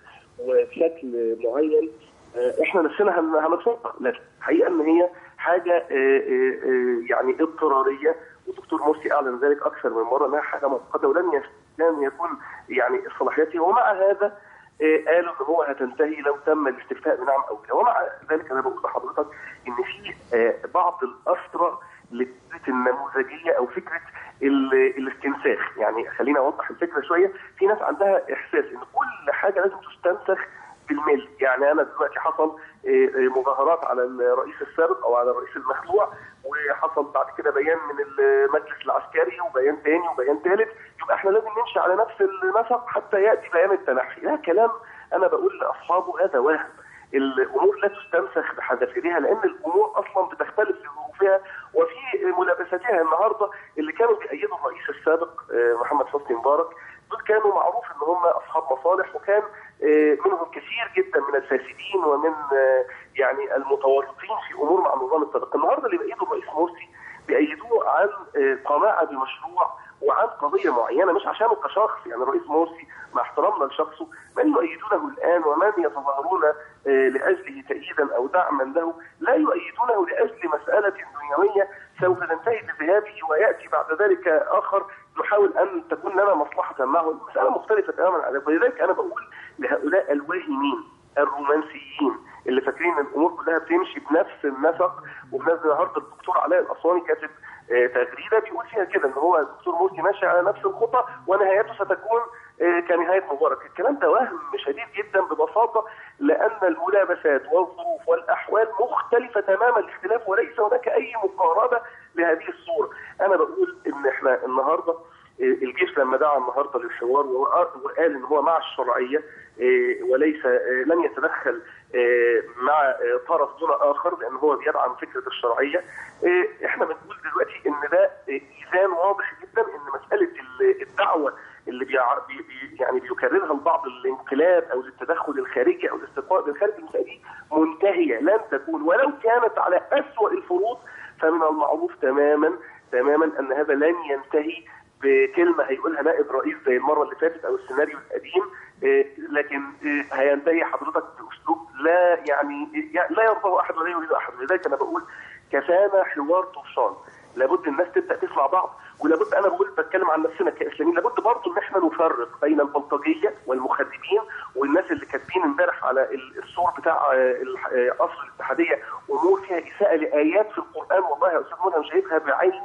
وبشكل معين آه، احنا نفسنا هن- هنتفق لكن الحقيقه ان هي حاجه آه، آه، آه، يعني اضطراريه والدكتور مرسي اعلن ذلك اكثر من مره انها حاجه مؤقته ولن يف- لن يكون يعني صلاحيته ومع هذا آه، قالوا ان هو هتنتهي لو تم الاستفتاء بنعم او لا ومع ذلك انا بقول لحضرتك ان في آه، بعض الاسرى لفكره النموذجيه او فكره ال- الاستنساخ يعني خليني اوضح الفكره شويه في ناس عندها احساس ان كل حاجه لازم تستنسخ بالملي يعني انا دلوقتي حصل آه، آه، مظاهرات على الرئيس السابق او على الرئيس المخلوع وحصل بعد كده بيان من المجلس العسكري وبيان تاني وبيان ثالث يبقى احنا لازم نمشي على نفس النسق حتى ياتي بيان التنحي ده كلام انا بقول لاصحابه هذا وهم الامور لا تستنسخ بحذافيرها لان الامور اصلا بتختلف في ظروفها وفي ملابستها النهارده اللي كانوا بيأيدوا الرئيس السابق آه، محمد حسني مبارك دول كانوا معروف ان هم اصحاب مصالح وكان آه، منهم كثير جدا من الفاسدين ومن آه، يعني المتورطين في امور مع النظام السابق النهارده اللي بيأيدوا الرئيس مرسي بيأيدوه عن آه، قناعه بمشروع وعن قضيه معينه مش عشانه كشخص يعني الرئيس مرسي مع احترامنا لشخصه من يؤيدونه الان ومن يتظاهرون آه، لاجله تأييدا او دعما له لا يؤيدونه لاجل مساله دنيويه سوف تنتهي بذهابه وياتي بعد ذلك اخر نحاول ان تكون لنا مصلحه معه، المساله مختلفه تماما عن ذلك، ولذلك انا بقول لهؤلاء الواهمين الرومانسيين اللي فاكرين ان الامور كلها بتمشي بنفس النسق وفي نفس النهارده الدكتور علاء الاسواني كاتب آه، تغريده بيقول فيها كده ان هو الدكتور مرسي ماشي على نفس الخطى ونهايته ستكون آه، كنهايه مبارك، الكلام ده وهم شديد جدا ببساطه لان الملابسات والظروف والاحوال مختلفه تماما الاختلاف وليس هناك اي مقاربه لهذه الصوره، انا بقول ان احنا النهارده الجيش لما دعا النهارده للحوار وقال ان هو مع الشرعيه إيه، وليس إيه، لن يتدخل إيه، مع إيه، طرف دون اخر لان هو بيدعم فكره الشرعيه إيه، احنا بنقول دلوقتي ان ده إيه، ايذان واضح جدا ان مساله ال- الدعوه اللي بيع... بي... بي... يعني بيكررها البعض الانقلاب او التدخل الخارجي او الاستقطاب بالخارج المساله دي منتهيه لن تكون ولو كانت على اسوأ الفروض فمن المعروف تماما تماما ان هذا لن ينتهي بكلمه هيقولها نائب رئيس زي المره اللي فاتت او السيناريو القديم إيه، لكن إيه، هينتهي حضرتك باسلوب لا يعني يعني لا يرضاه احد ولا يريد احد لذلك انا بقول كفانا حوار طفشان لابد الناس تبدا تسمع بعض ولابد انا بقول بتكلم عن نفسنا كاسلاميين لابد برضه ان احنا نفرق بين البلطجيه والمخدرين والناس اللي كاتبين امبارح على ال- الصور بتاع آه، الح- آه، قصر الاتحاديه امور فيها اساءه لايات في القران والله يا استاذ منى شايفها بعيني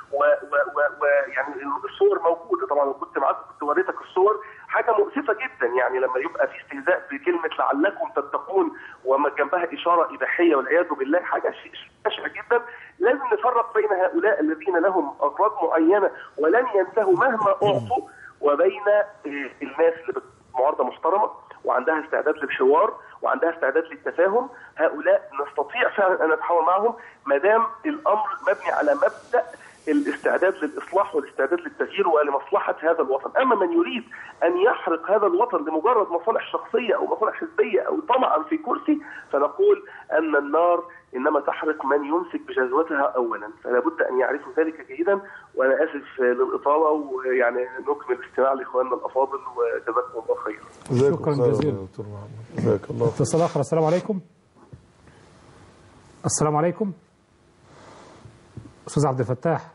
ويعني الصور موجوده طبعا كنت معاك كنت وريتك الصور حاجه مؤسفه جدا يعني لما يبقى في استهزاء بكلمه لعلكم تتقون وما جنبها اشاره اباحيه والعياذ بالله حاجه ش- بشعه جدا لازم نفرق بين هؤلاء الذين لهم اغراض معينه ولن ينتهوا مهما اعطوا وبين آه، الناس اللي معارضه محترمه وعندها استعداد للحوار وعندها استعداد للتفاهم هؤلاء نستطيع فعلا ان نتحاور معهم ما دام الامر مبني على مبدا الاستعداد للاصلاح والاستعداد للتغيير ولمصلحه هذا الوطن، اما من يريد ان يحرق هذا الوطن لمجرد مصالح شخصيه او مصالح حزبيه او طمعا في كرسي فنقول ان النار انما تحرق من يمسك بجذوتها اولا، فلا بد ان يعرفوا ذلك جيدا وانا اسف للاطاله ويعني نكمل استماع لاخواننا الافاضل وجزاكم الله خيرا. شكرا جزيلا دكتور محمد جزاك الله اتصال اخر السلام عليكم السلام عليكم استاذ عبد الفتاح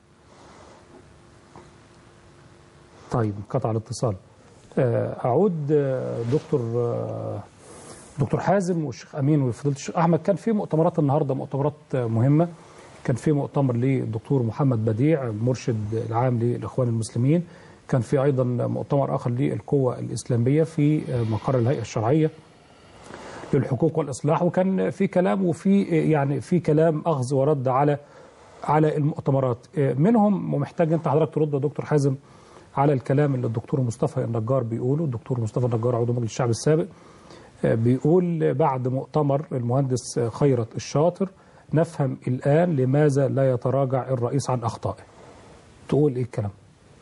طيب انقطع الاتصال آه، اعود آه، دكتور آه، دكتور حازم والشيخ امين وفضيله الشيخ احمد كان في مؤتمرات النهارده مؤتمرات آه، مهمه كان في مؤتمر للدكتور محمد بديع المرشد العام للاخوان المسلمين كان في ايضا مؤتمر اخر للقوه الاسلاميه في آه، مقر الهيئه الشرعيه للحقوق والاصلاح وكان في كلام وفي يعني في كلام اخذ ورد على على المؤتمرات منهم ومحتاج انت حضرتك ترد يا دكتور حازم على الكلام اللي الدكتور مصطفى النجار بيقوله الدكتور مصطفى النجار عضو مجلس الشعب السابق بيقول بعد مؤتمر المهندس خيرت الشاطر نفهم الان لماذا لا يتراجع الرئيس عن اخطائه تقول ايه الكلام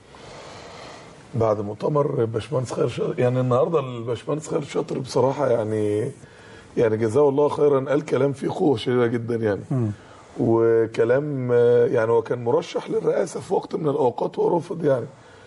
بعد مؤتمر باشمهندس خير شاطر يعني النهارده الباشمهندس خير شاطر بصراحه يعني يعني جزاه الله خيرا قال كلام فيه قوه شديده جدا يعني وكلام آه، يعني هو كان مرشح للرئاسه في وقت من الاوقات ورفض يعني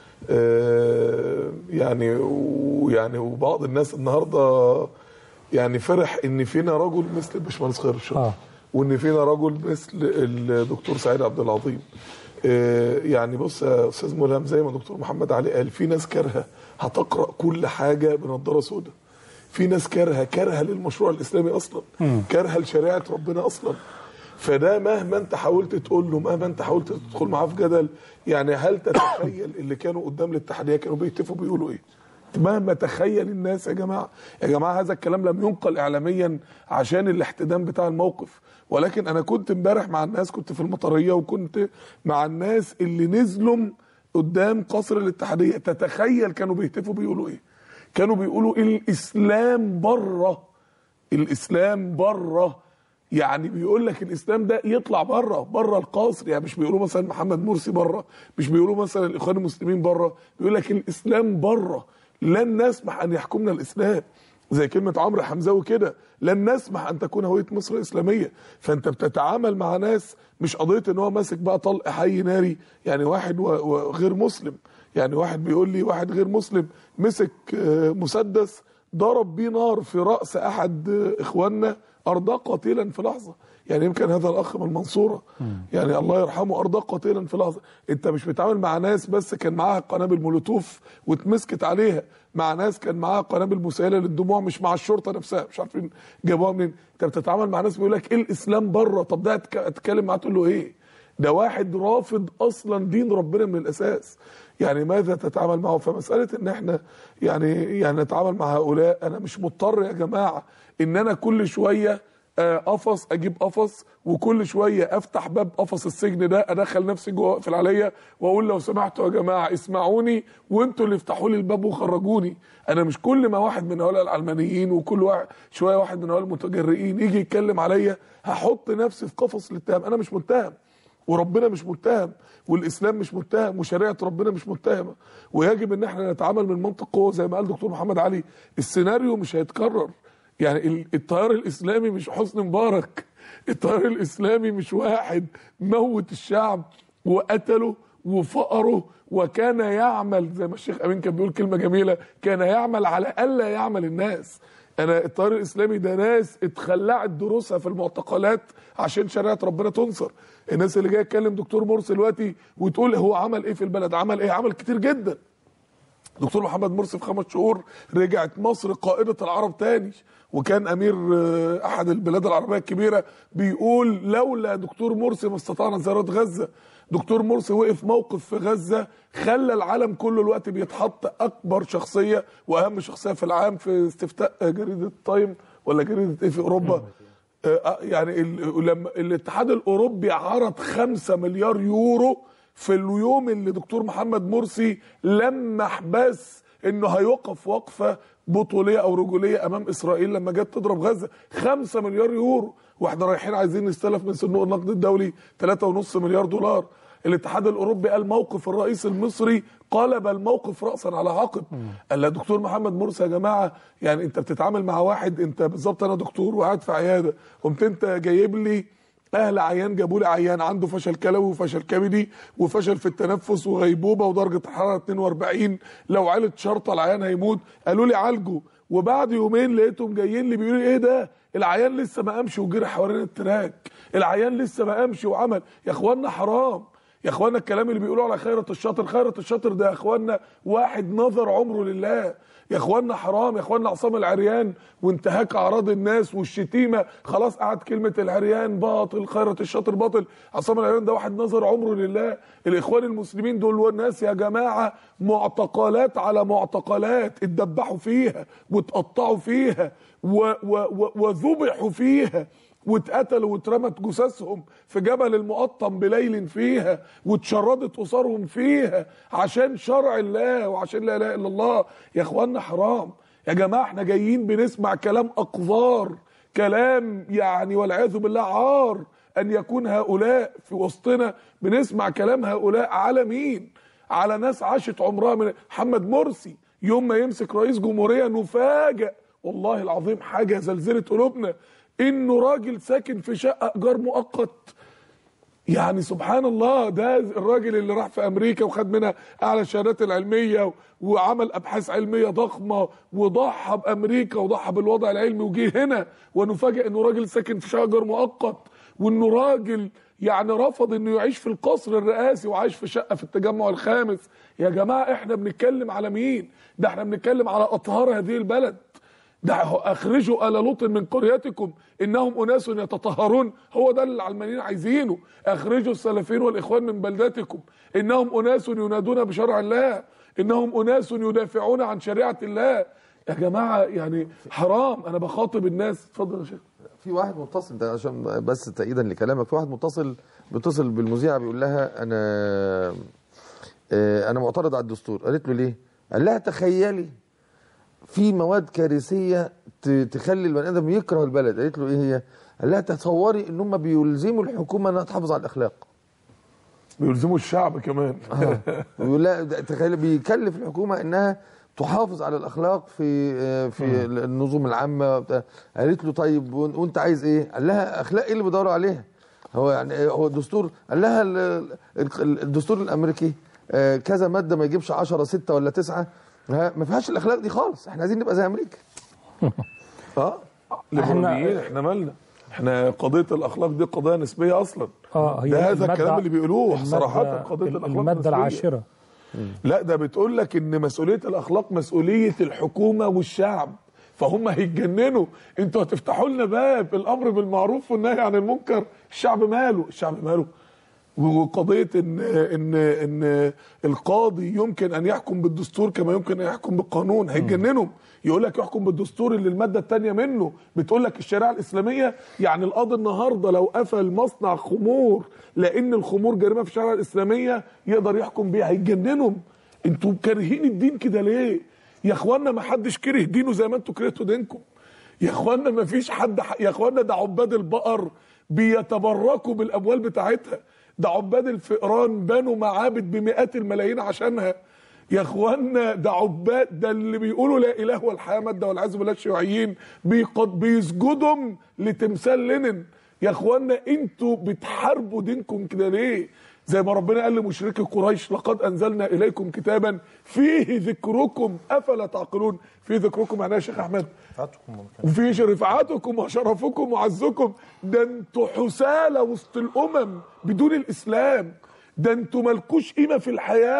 آه، يعني ويعني وبعض الناس النهارده يعني فرح ان فينا رجل مثل الباشمهندس خير الشاطر آه. وان فينا رجل مثل الدكتور سعيد عبد العظيم آه، يعني بص يا استاذ ملهم زي ما دكتور محمد علي قال في ناس كارهه هتقرا كل حاجه بنضاره سوداء في ناس كارهه كارهه للمشروع الاسلامي اصلا كارهه لشريعه ربنا اصلا فده مهما انت حاولت تقول له مهما انت حاولت تدخل معاه في جدل يعني هل تتخيل اللي كانوا قدام الاتحاديه كانوا بيهتفوا بيقولوا ايه؟ مهما تخيل الناس يا جماعه يا جماعه هذا الكلام لم ينقل اعلاميا عشان الاحتدام بتاع الموقف ولكن انا كنت امبارح مع الناس كنت في المطريه وكنت مع الناس اللي نزلوا قدام قصر الاتحاديه تتخيل كانوا بيهتفوا بيقولوا ايه؟ كانوا بيقولوا الاسلام بره الاسلام بره يعني بيقول لك الاسلام ده يطلع بره بره القصر يعني مش بيقولوا مثلا محمد مرسي بره مش بيقولوا مثلا الاخوان المسلمين بره بيقول لك الاسلام بره لن نسمح ان يحكمنا الاسلام زي كلمة عمرو حمزاوي كده لن نسمح ان تكون هوية مصر اسلامية فانت بتتعامل مع ناس مش قضية ان هو ماسك بقى طلق حي ناري يعني واحد و- وغير مسلم يعني واحد بيقول لي واحد غير مسلم مسك آه، مسدس ضرب بيه نار في رأس احد آه، اخواننا ارضاه قتيلا في لحظة يعني يمكن هذا الاخ من المنصورة يعني الله يرحمه ارضاه قتيلا في لحظة انت مش بتتعامل مع ناس بس كان معاها قنابل مولوتوف واتمسكت عليها مع ناس كان معاها قنابل مسيله للدموع مش مع الشرطه نفسها مش عارفين جابوها منين انت بتتعامل مع ناس بيقول لك ايه الاسلام بره طب ده هتك- هتتكلم معاه تقول له ايه ده واحد رافض اصلا دين ربنا من الاساس يعني ماذا تتعامل معه فمساله ان احنا يعني يعني نتعامل مع هؤلاء انا مش مضطر يا جماعه ان انا كل شويه آه، قفص اجيب قفص وكل شويه افتح باب قفص السجن ده ادخل نفسي جوه اقفل عليا واقول لو سمحتوا يا جماعه اسمعوني وانتوا اللي افتحوا لي الباب وخرجوني انا مش كل ما واحد من هؤلاء العلمانيين وكل واحد شويه واحد من هؤلاء المتجرئين يجي يتكلم عليا هحط نفسي في قفص الاتهام انا مش متهم وربنا مش متهم والاسلام مش متهم وشريعه ربنا مش متهمه ويجب ان احنا نتعامل من منطق قوه زي ما قال دكتور محمد علي السيناريو مش هيتكرر يعني ال- التيار الاسلامي مش حسني مبارك التيار الاسلامي مش واحد موت الشعب وقتله وفقره وكان يعمل زي ما الشيخ امين كان بيقول كلمه جميله كان يعمل على الا يعمل الناس انا التيار الاسلامي ده ناس اتخلعت دروسها في المعتقلات عشان شريعه ربنا تنصر الناس اللي جايه تكلم دكتور مرسي دلوقتي وتقول هو عمل ايه في البلد عمل ايه عمل كتير جدا دكتور محمد مرسي في خمس شهور رجعت مصر قائدة العرب تاني وكان امير آه، احد البلاد العربيه الكبيره بيقول لولا دكتور مرسي ما استطعنا زيارة غزه دكتور مرسي وقف موقف في غزه خلى العالم كله الوقت بيتحط اكبر شخصيه واهم شخصيه في العام في استفتاء جريده تايم ولا جريده ايه في اوروبا آه، يعني ال- لما الاتحاد الاوروبي عرض 5 مليار يورو في اليوم اللي دكتور محمد مرسي لمح بس انه هيوقف وقفه بطوليه او رجوليه امام اسرائيل لما جت تضرب غزه 5 مليار يورو واحنا رايحين عايزين نستلف من صندوق النقد الدولي 3.5 مليار دولار الاتحاد الاوروبي قال موقف الرئيس المصري قلب الموقف راسا على عقب قال لا دكتور محمد مرسي يا جماعه يعني انت بتتعامل مع واحد انت بالظبط انا دكتور وقاعد في عياده قمت انت جايب لي اهل عيان جابوا لي عيان عنده فشل كلوي وفشل كبدي وفشل في التنفس وغيبوبه ودرجه الحراره 42 لو عيلة شرطه العيان هيموت قالوا لي عالجه وبعد يومين لقيتهم جايين لي بيقولوا لي ايه ده العيان لسه ما قامش وجري حوالين التراك العيان لسه ما قامش وعمل يا اخوانا حرام يا اخوانا الكلام اللي بيقولوا على خيرة الشاطر خيرة الشاطر ده يا اخوانا واحد نظر عمره لله يا اخوانا حرام يا اخوانا عصام العريان وانتهاك اعراض الناس والشتيمه خلاص قعد كلمه العريان باطل خيرة الشاطر باطل عصام العريان ده واحد نظر عمره لله الاخوان المسلمين دول والناس يا جماعه معتقلات على معتقلات اتدبحوا فيها واتقطعوا فيها و- و- و- وذبحوا فيها واتقتلوا واترمت جثثهم في جبل المقطم بليل فيها واتشردت اسرهم فيها عشان شرع الله وعشان لا اله الا الله يا اخوانا حرام يا جماعه احنا جايين بنسمع كلام اقذار كلام يعني والعياذ بالله عار ان يكون هؤلاء في وسطنا بنسمع كلام هؤلاء على مين على ناس عاشت عمرها من محمد مرسي يوم ما يمسك رئيس جمهوريه نفاجئ والله العظيم حاجه زلزلت قلوبنا انه راجل ساكن في شقه ايجار مؤقت يعني سبحان الله ده الراجل اللي راح في امريكا وخد منها اعلى الشهادات العلميه وعمل ابحاث علميه ضخمه وضحى بامريكا وضحى بالوضع العلمي وجه هنا ونفاجئ انه راجل ساكن في شجر مؤقت وانه راجل يعني رفض انه يعيش في القصر الرئاسي وعايش في شقه في التجمع الخامس يا جماعه احنا بنتكلم على مين ده احنا بنتكلم على اطهار هذه البلد ده اخرجوا ال لوط من قريتكم انهم اناس يتطهرون هو ده اللي العلمانيين عايزينه اخرجوا السلفيين والاخوان من بلدتكم انهم اناس ينادون بشرع الله انهم اناس يدافعون عن شريعه الله يا جماعه يعني حرام انا بخاطب الناس اتفضل يا شيخ في واحد متصل ده عشان بس تأييدا لكلامك في واحد متصل بيتصل بالمذيعه بيقول لها انا آه، انا معترض على الدستور قالت له ليه؟ قال لها تخيلي في مواد كارثيه ت- تخلي البني ادم يكره البلد قالت له ايه هي؟ قال لها تصوري ان هم بيلزموا الحكومه انها تحافظ على الاخلاق بيلزموا الشعب كمان بيقول لا ده تخيل بيكلف الحكومه انها تحافظ على الاخلاق في آه، في مم. النظم العامه وبتاع. قالت له طيب وإن- وانت عايز ايه؟ قال لها اخلاق ايه اللي بيدوروا عليها؟ هو يعني إيه هو الدستور قال لها ال- ال- الدستور الامريكي آه، كذا ماده ما يجيبش 10 6 ولا 9 ها ما فيهاش الاخلاق دي خالص احنا عايزين نبقى زي امريكا اه ليبراليين احنا مالنا احنا قضيه الاخلاق دي قضيه نسبيه اصلا اه هي ده هذا المادة- الكلام اللي بيقولوه المادة- صراحه قضيه الاخلاق المادة نسبية. العاشرة لا ده بتقول لك ان مسؤوليه الاخلاق مسؤوليه الحكومه والشعب فهم هيتجننوا انتوا هتفتحوا لنا باب الامر بالمعروف والنهي عن المنكر الشعب ماله الشعب ماله وقضيه ان ان ان القاضي يمكن ان يحكم بالدستور كما يمكن ان يحكم بالقانون هيتجننوا يقول لك يحكم بالدستور اللي الماده الثانيه منه بتقول لك الشريعه الاسلاميه يعني القاضي النهارده لو قفل مصنع خمور لان الخمور جريمه في الشريعه الاسلاميه يقدر يحكم بيها هيتجننوا انتوا كارهين الدين كده ليه يا اخوانا ما حدش كره دينه زي ما انتوا كرهتوا دينكم يا اخوانا ما فيش حد ح... يا اخوانا ده عباد البقر بيتبركوا بالاموال بتاعتها ده عباد الفئران بنوا معابد بمئات الملايين عشانها يا اخوانا ده عباد ده اللي بيقولوا لا اله والحياه ماده والعياذ بالله الشيوعيين بيقد بيسجدوا لتمثال لينين يا اخوانا انتوا بتحاربوا دينكم كده ليه زي ما ربنا قال لمشركي قريش لقد انزلنا اليكم كتابا فيه ذكركم افلا تعقلون فيه ذكركم معناها يا شيخ احمد وفي رفعتكم وشرفكم وعزكم ده انتوا حسالة وسط الامم بدون الاسلام ده انتوا مالكوش قيمه في الحياه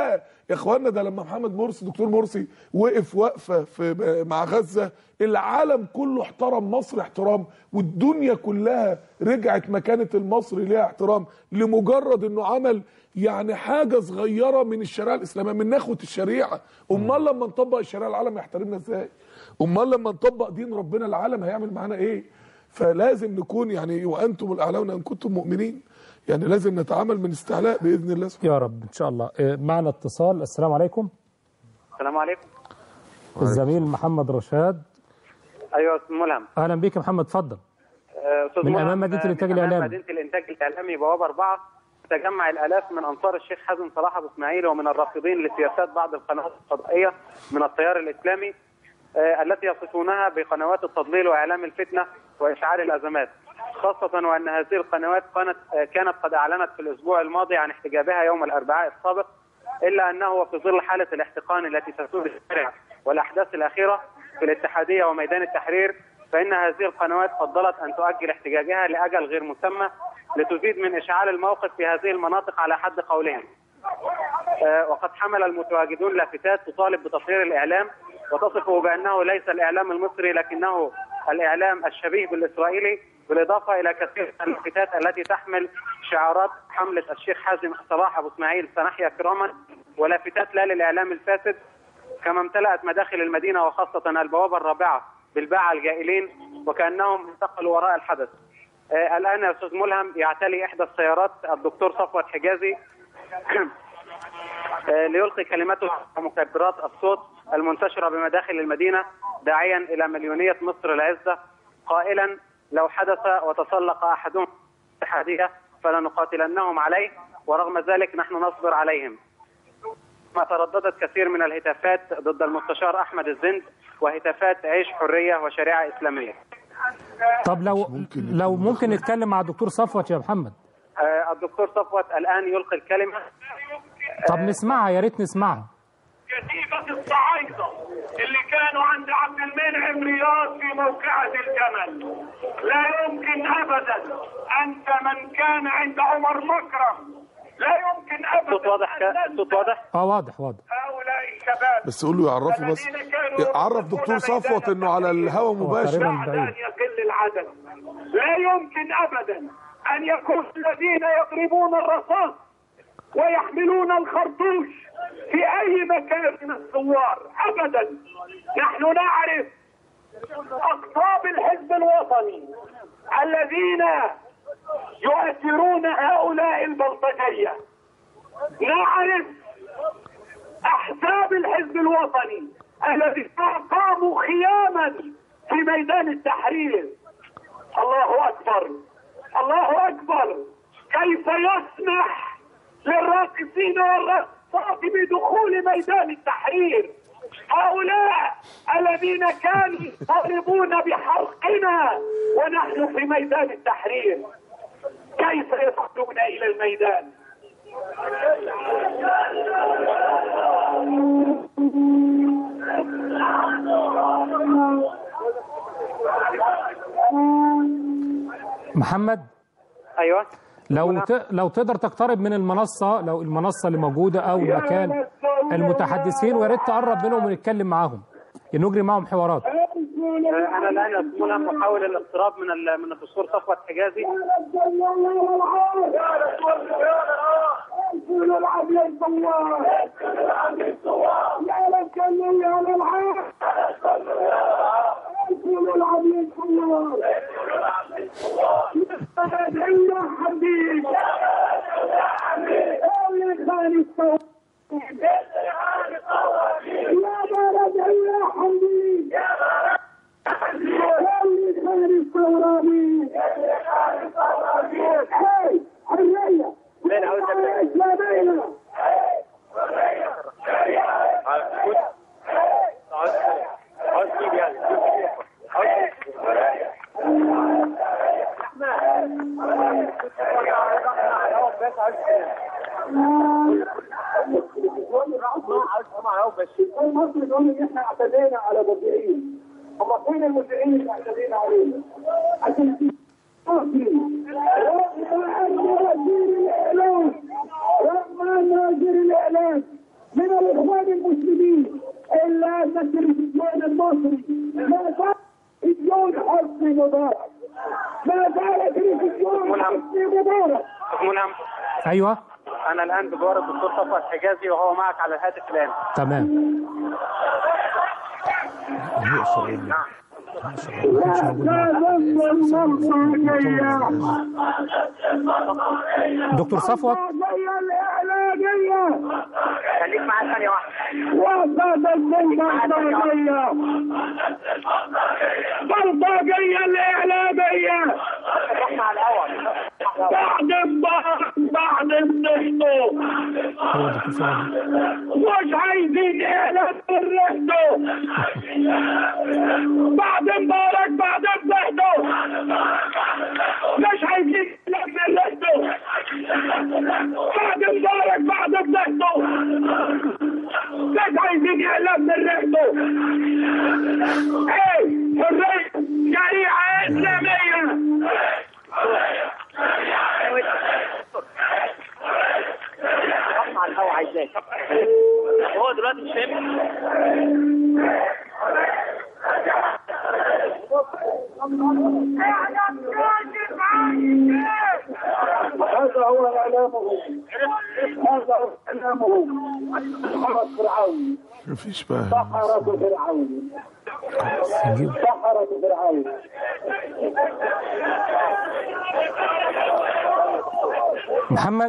يا اخوانا ده لما محمد مرسي دكتور مرسي وقف وقفه في مع غزه العالم كله احترم مصر احترام والدنيا كلها رجعت مكانه المصري ليها احترام لمجرد انه عمل يعني حاجه صغيره من الشريعه الاسلاميه من نخوه الشريعه امال لما نطبق الشريعه العالم هيحترمنا ازاي امال لما نطبق دين ربنا العالم هيعمل معانا ايه فلازم نكون يعني وانتم الاعلون ان كنتم مؤمنين يعني لازم نتعامل من استعلاء باذن الله سبحانه يا رب ان شاء الله آه، معنا اتصال السلام عليكم السلام عليكم الزميل محمد رشاد ايوه استاذ ملهم اهلا بيك يا محمد اتفضل آه، استاذ من ملهم، أمام مدينة آه، الإنتاج من أمام الإعلامي. مدينه الانتاج الاعلامي بوابه اربعه تجمع الالاف من انصار الشيخ حازم صلاح ابو اسماعيل ومن الرافضين لسياسات بعض القنوات الفضائيه من التيار الاسلامي آه، التي يصفونها بقنوات التضليل واعلام الفتنه واشعال الازمات خاصه وان هذه القنوات كانت آه، كانت قد اعلنت في الاسبوع الماضي عن احتجابها يوم الاربعاء السابق الا انه وفي ظل حاله الاحتقان التي تسود الشارع والاحداث الاخيره في الاتحاديه وميدان التحرير فان هذه القنوات فضلت ان تؤجل احتجاجها لاجل غير مسمى لتزيد من اشعال الموقف في هذه المناطق على حد قولهم. آه، وقد حمل المتواجدون لافتات تطالب بتطهير الاعلام وتصفه بانه ليس الاعلام المصري لكنه الاعلام الشبيه بالاسرائيلي بالاضافه الى كثير من اللافتات التي تحمل شعارات حمله الشيخ حازم صلاح ابو اسماعيل سنحيا كراما ولافتات لا للاعلام الفاسد كما امتلأت مداخل المدينه وخاصه البوابه الرابعه بالباعة الجائلين وكانهم انتقلوا وراء الحدث. آه، الان يا استاذ ملهم يعتلي احدى السيارات الدكتور صفوت حجازي آه، ليلقي كلمته على مكبرات الصوت المنتشره بمداخل المدينه داعيا الى مليونيه مصر العزه قائلا لو حدث وتسلق احدهم الاتحاديه فلنقاتلنهم عليه ورغم ذلك نحن نصبر عليهم. ما ترددت كثير من الهتافات ضد المستشار احمد الزند وهتافات عيش حريه وشريعه اسلاميه. طب لو لو ممكن نتكلم مع الدكتور صفوت يا محمد آه، الدكتور صفوت الان يلقي الكلمه طب نسمعها يا ريت نسمعها كتيبة الصعايدة اللي كانوا عند عبد المنعم رياض في موقعة الجمل لا يمكن أبدا أنت من كان عند عمر مكرم لا يمكن أبدا صوت واضح ك- صوت واضح اه واضح واضح هؤلاء الشباب بس قول له يعرفه بس عرف دكتور صفوت انه على الهوا مباشر بعد أن يقل العدد لا يمكن أبدا أن يكون الذين يضربون الرصاص ويحملون الخرطوش في أي مكان من الثوار أبدا نحن نعرف أقطاب الحزب الوطني الذين يؤثرون هؤلاء البلطجية نعرف أحزاب الحزب الوطني الذين قاموا خياما في ميدان التحرير الله أكبر الله أكبر كيف يسمح للراقصين والرقصات بدخول ميدان التحرير هؤلاء الذين كانوا يطالبون بحرقنا ونحن في ميدان التحرير كيف يدخلون إلى الميدان محمد ايوه لو ت... لو تقدر تقترب من المنصه لو المنصه اللي موجوده او مكان المتحدثين ويا ريت تقرب منهم ونتكلم معاهم نجري معاهم حوارات انا الان يا استاذ ملهم احاول الاقتراب من ال- من الدكتور صفوت حجازي المصري يقول ان احنا اعتدينا على مذيعين هم فين المذيعين اللي اعتدينا عليهم؟ عشان في رغم وزير الاعلام رغم ان وزير الاعلام من الاخوان المسلمين الا ان التلفزيون المصري ما زال تلفزيون حسني مبارك ما زال تلفزيون حسني مبارك ملهم ايوه انا الان بجوار الدكتور صفوت حجازي وهو معك على الهاتف الان تمام دكتور صفوت الإعلامية خليك معايا ثانية واحدة وصلت البلطجية بلطجية الإعلامية احنا على الأول بعد مبارك بعد بنحته مش عايزين إعلام من ريحته بعد مبارك بعد بنحته مش عايزين إعلام من ريحته بعد مبارك بعد بنحته مش عايزين إعلام من ريحته ايه حرية شريعة إسلامية احنا على الهوا عايزاك هو دلوقتي مش فاهم هذا هو إعلامه هذا هو إعلامه سحرة فرعون مفيش بقى سحرة فرعون سحرة فرعون محمد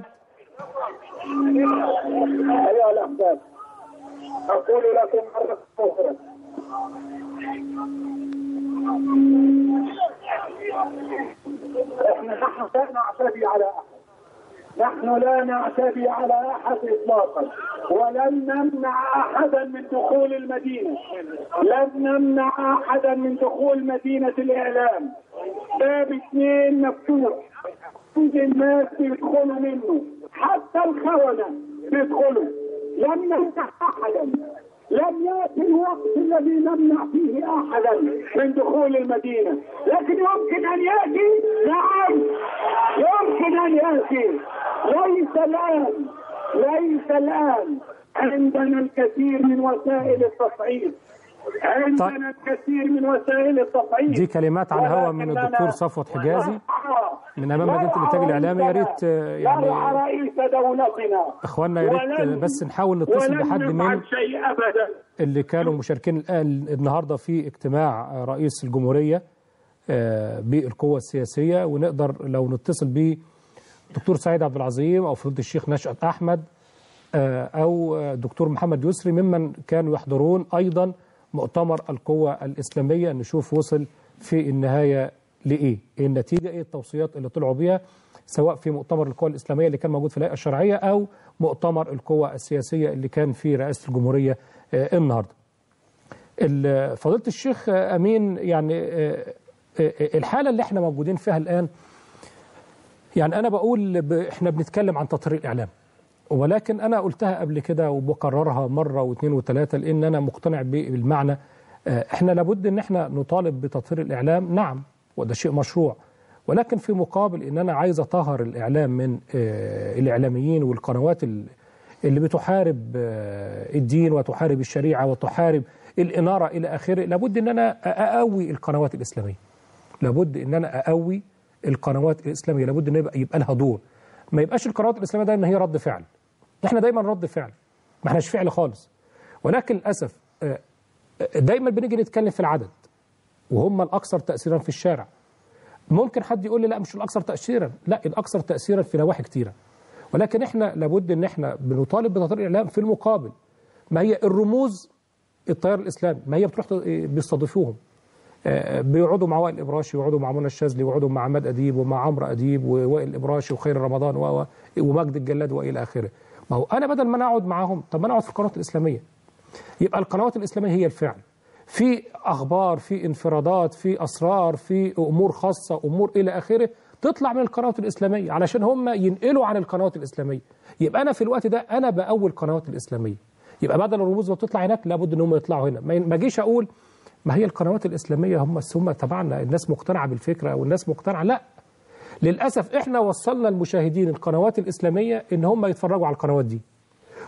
أيها الأحباب أقول لكم مرة أخرى احنا نحن لا نعتدي على احد نحن لا نعتدي على احد اطلاقا ولن نمنع احدا من دخول المدينه لن نمنع احدا من دخول مدينه الاعلام باب اثنين مفتوح كل الناس بيدخلوا منه حتى الخونه بيدخلوا لن نمنع احدا لم ياتي الوقت الذي نمنع فيه احدا من دخول المدينه لكن يمكن ان ياتي نعم يمكن ان ياتي ليس الان ليس الان عندنا الكثير من وسائل التصعيد عندنا الكثير من وسائل التصعيد دي كلمات على الهواء من ولكننا الدكتور صفوت حجازي من امام نرعى مدينه الانتاج الاعلامي يا ريت آه، يعني نرعى رئيس دولتنا اخواننا يا ريت ولن- آه، بس نحاول نتصل ولن بحد نفعل من شيء ابدا اللي كانوا مشاركين الآن النهارده في اجتماع آه، رئيس الجمهوريه آه، بالقوه السياسيه ونقدر لو نتصل ب دكتور سعيد عبد العظيم او فضيله الشيخ نشأت احمد آه، او آه، دكتور محمد يسري ممن كانوا يحضرون ايضا مؤتمر القوه الاسلاميه نشوف وصل في النهايه لايه؟ ايه النتيجه؟ ايه التوصيات اللي طلعوا بيها سواء في مؤتمر القوى الاسلاميه اللي كان موجود في الهيئه الشرعيه او مؤتمر القوى السياسيه اللي كان في رئاسه الجمهوريه آه، النهارده. ال- فضيله الشيخ آه، امين يعني آه، آه، الحاله اللي احنا موجودين فيها الان يعني انا بقول ب... احنا بنتكلم عن تطهير الاعلام ولكن انا قلتها قبل كده وبكررها مره واثنين وثلاثه لان انا مقتنع بالمعنى آه، احنا لابد ان احنا نطالب بتطهير الاعلام نعم وده شيء مشروع ولكن في مقابل ان انا عايز اطهر الاعلام من آه، الاعلاميين والقنوات ال- اللي بتحارب آه، الدين وتحارب الشريعه وتحارب الاناره الى اخره لابد ان انا اقوي القنوات الاسلاميه لابد ان انا اقوي القنوات الاسلاميه لابد ان يبقى, يبقى لها دور ما يبقاش القنوات الاسلاميه دايما هي رد فعل احنا دايما رد فعل ما احناش فعل خالص ولكن للاسف آه، آه، دايما بنيجي نتكلم في العدد وهم الاكثر تاثيرا في الشارع ممكن حد يقول لي لا مش الاكثر تاثيرا لا الاكثر تاثيرا في نواحي كتيره ولكن احنا لابد ان احنا بنطالب بتطهير الاعلام في المقابل ما هي الرموز التيار الاسلامي ما هي بتروح ت- بيستضيفوهم آه، بيقعدوا مع وائل الابراشي ويقعدوا مع منى الشاذلي ويقعدوا مع عماد اديب ومع عمرو اديب ووائل الابراشي وخير رمضان و- و- ومجد الجلاد والى اخره ما هو انا بدل ما انا اقعد معاهم طب ما انا اقعد في القنوات الاسلاميه يبقى القنوات الاسلاميه هي الفعل في اخبار في انفرادات في اسرار في امور خاصه امور الى اخره تطلع من القنوات الاسلاميه علشان هم ينقلوا عن القنوات الاسلاميه يبقى انا في الوقت ده انا بقوي القنوات الاسلاميه يبقى بدل الرموز ما بتطلع هناك لابد ان هم يطلعوا هنا ما ما اجيش اقول ما هي القنوات الاسلاميه هم هم تبعنا الناس مقتنعه بالفكره او الناس مقتنعه لا للاسف احنا وصلنا المشاهدين القنوات الاسلاميه ان هم يتفرجوا على القنوات دي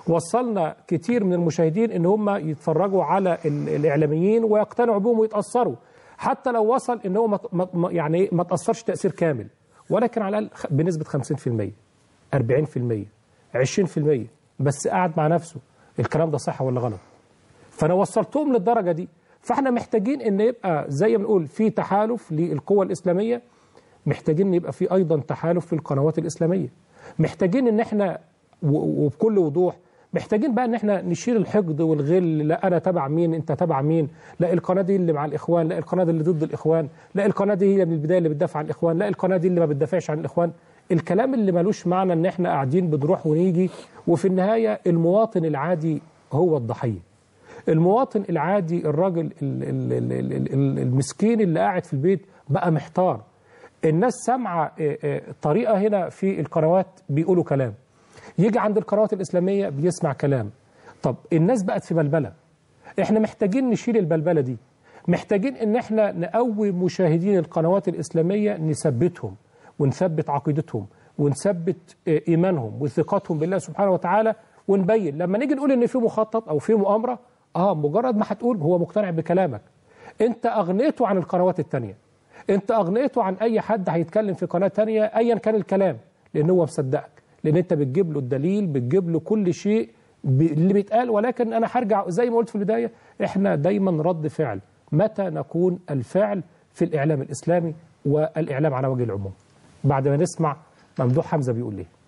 وصلنا كتير من المشاهدين ان هم يتفرجوا على ال- الاعلاميين ويقتنعوا بهم ويتاثروا حتى لو وصل ان هو ما- ما- ما- يعني إيه ما تاثرش تاثير كامل ولكن على الاقل خ- بنسبه 50% 40% 20% بس قاعد مع نفسه الكلام ده صح ولا غلط فانا وصلتهم للدرجه دي فاحنا محتاجين ان يبقى زي ما نقول في تحالف للقوى الاسلاميه محتاجين يبقى في ايضا تحالف في القنوات الاسلاميه محتاجين ان احنا و- وبكل وضوح محتاجين بقى ان احنا نشيل الحقد والغل لا انا تبع مين انت تبع مين لا القناه دي اللي مع الاخوان لا القناه دي اللي ضد الاخوان لا القناه دي هي من البدايه اللي بتدافع عن الاخوان لا القناه دي اللي ما بتدافعش عن الاخوان الكلام اللي ملوش معنى ان احنا قاعدين بنروح ونيجي وفي النهايه المواطن العادي هو الضحيه المواطن العادي الراجل ال- ال- ال- ال- ال- المسكين اللي قاعد في البيت بقى محتار الناس سامعه آه، آه، طريقه هنا في القنوات بيقولوا كلام يجي عند القنوات الاسلاميه بيسمع كلام طب الناس بقت في بلبله احنا محتاجين نشيل البلبله دي محتاجين ان احنا نقوي مشاهدين القنوات الاسلاميه نثبتهم ونثبت عقيدتهم ونثبت آه، ايمانهم وثقتهم بالله سبحانه وتعالى ونبين لما نيجي نقول ان في مخطط او في مؤامره اه مجرد ما هتقول هو مقتنع بكلامك انت اغنيته عن القنوات التانية انت اغنيته عن اي حد هيتكلم في قناه تانية ايا كان الكلام لان هو مصدقك لان انت بتجيب له الدليل بتجيب له كل شيء ب- اللي بيتقال ولكن انا هرجع زي ما قلت في البدايه احنا دايما رد فعل متى نكون الفعل في الاعلام الاسلامي والاعلام على وجه العموم بعد ما نسمع ممدوح حمزه بيقول ايه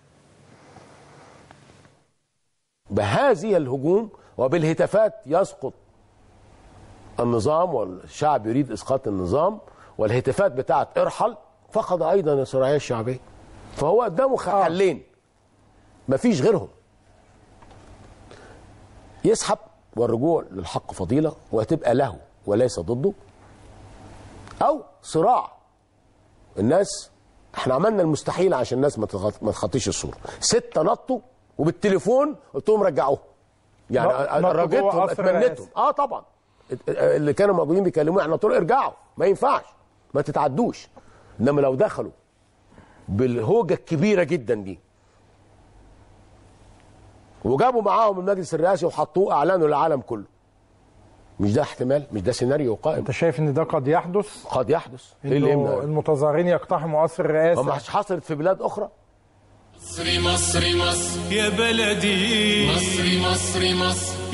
بهذه الهجوم وبالهتافات يسقط النظام والشعب يريد اسقاط النظام والهتافات بتاعت ارحل فقد ايضا الشرعيه الشعبيه فهو قدامه حلين مفيش غيرهم يسحب والرجوع للحق فضيله وهتبقى له وليس ضده او صراع الناس احنا عملنا المستحيل عشان الناس ما تغط- ما تخطيش الصوره ستة نطوا وبالتليفون قلت لهم رجعوهم يعني نطوا جوه رجيتهم قصر اتمنيتهم الرئاسة. اه طبعا اللي كانوا موجودين بيكلموني احنا قلت لهم ارجعوا ما ينفعش ما تتعدوش انما لو دخلوا بالهوجه الكبيره جدا دي وجابوا معاهم المجلس الرئاسي وحطوه اعلنوا للعالم كله مش ده احتمال مش ده سيناريو قائم انت شايف ان ده قد يحدث قد يحدث ايه اللي انه يمنع المتظاهرين يقتحموا قصر الرئاسه ما حصلت في بلاد اخرى مصري مصري مصر يا بلدي مصري مصري مصر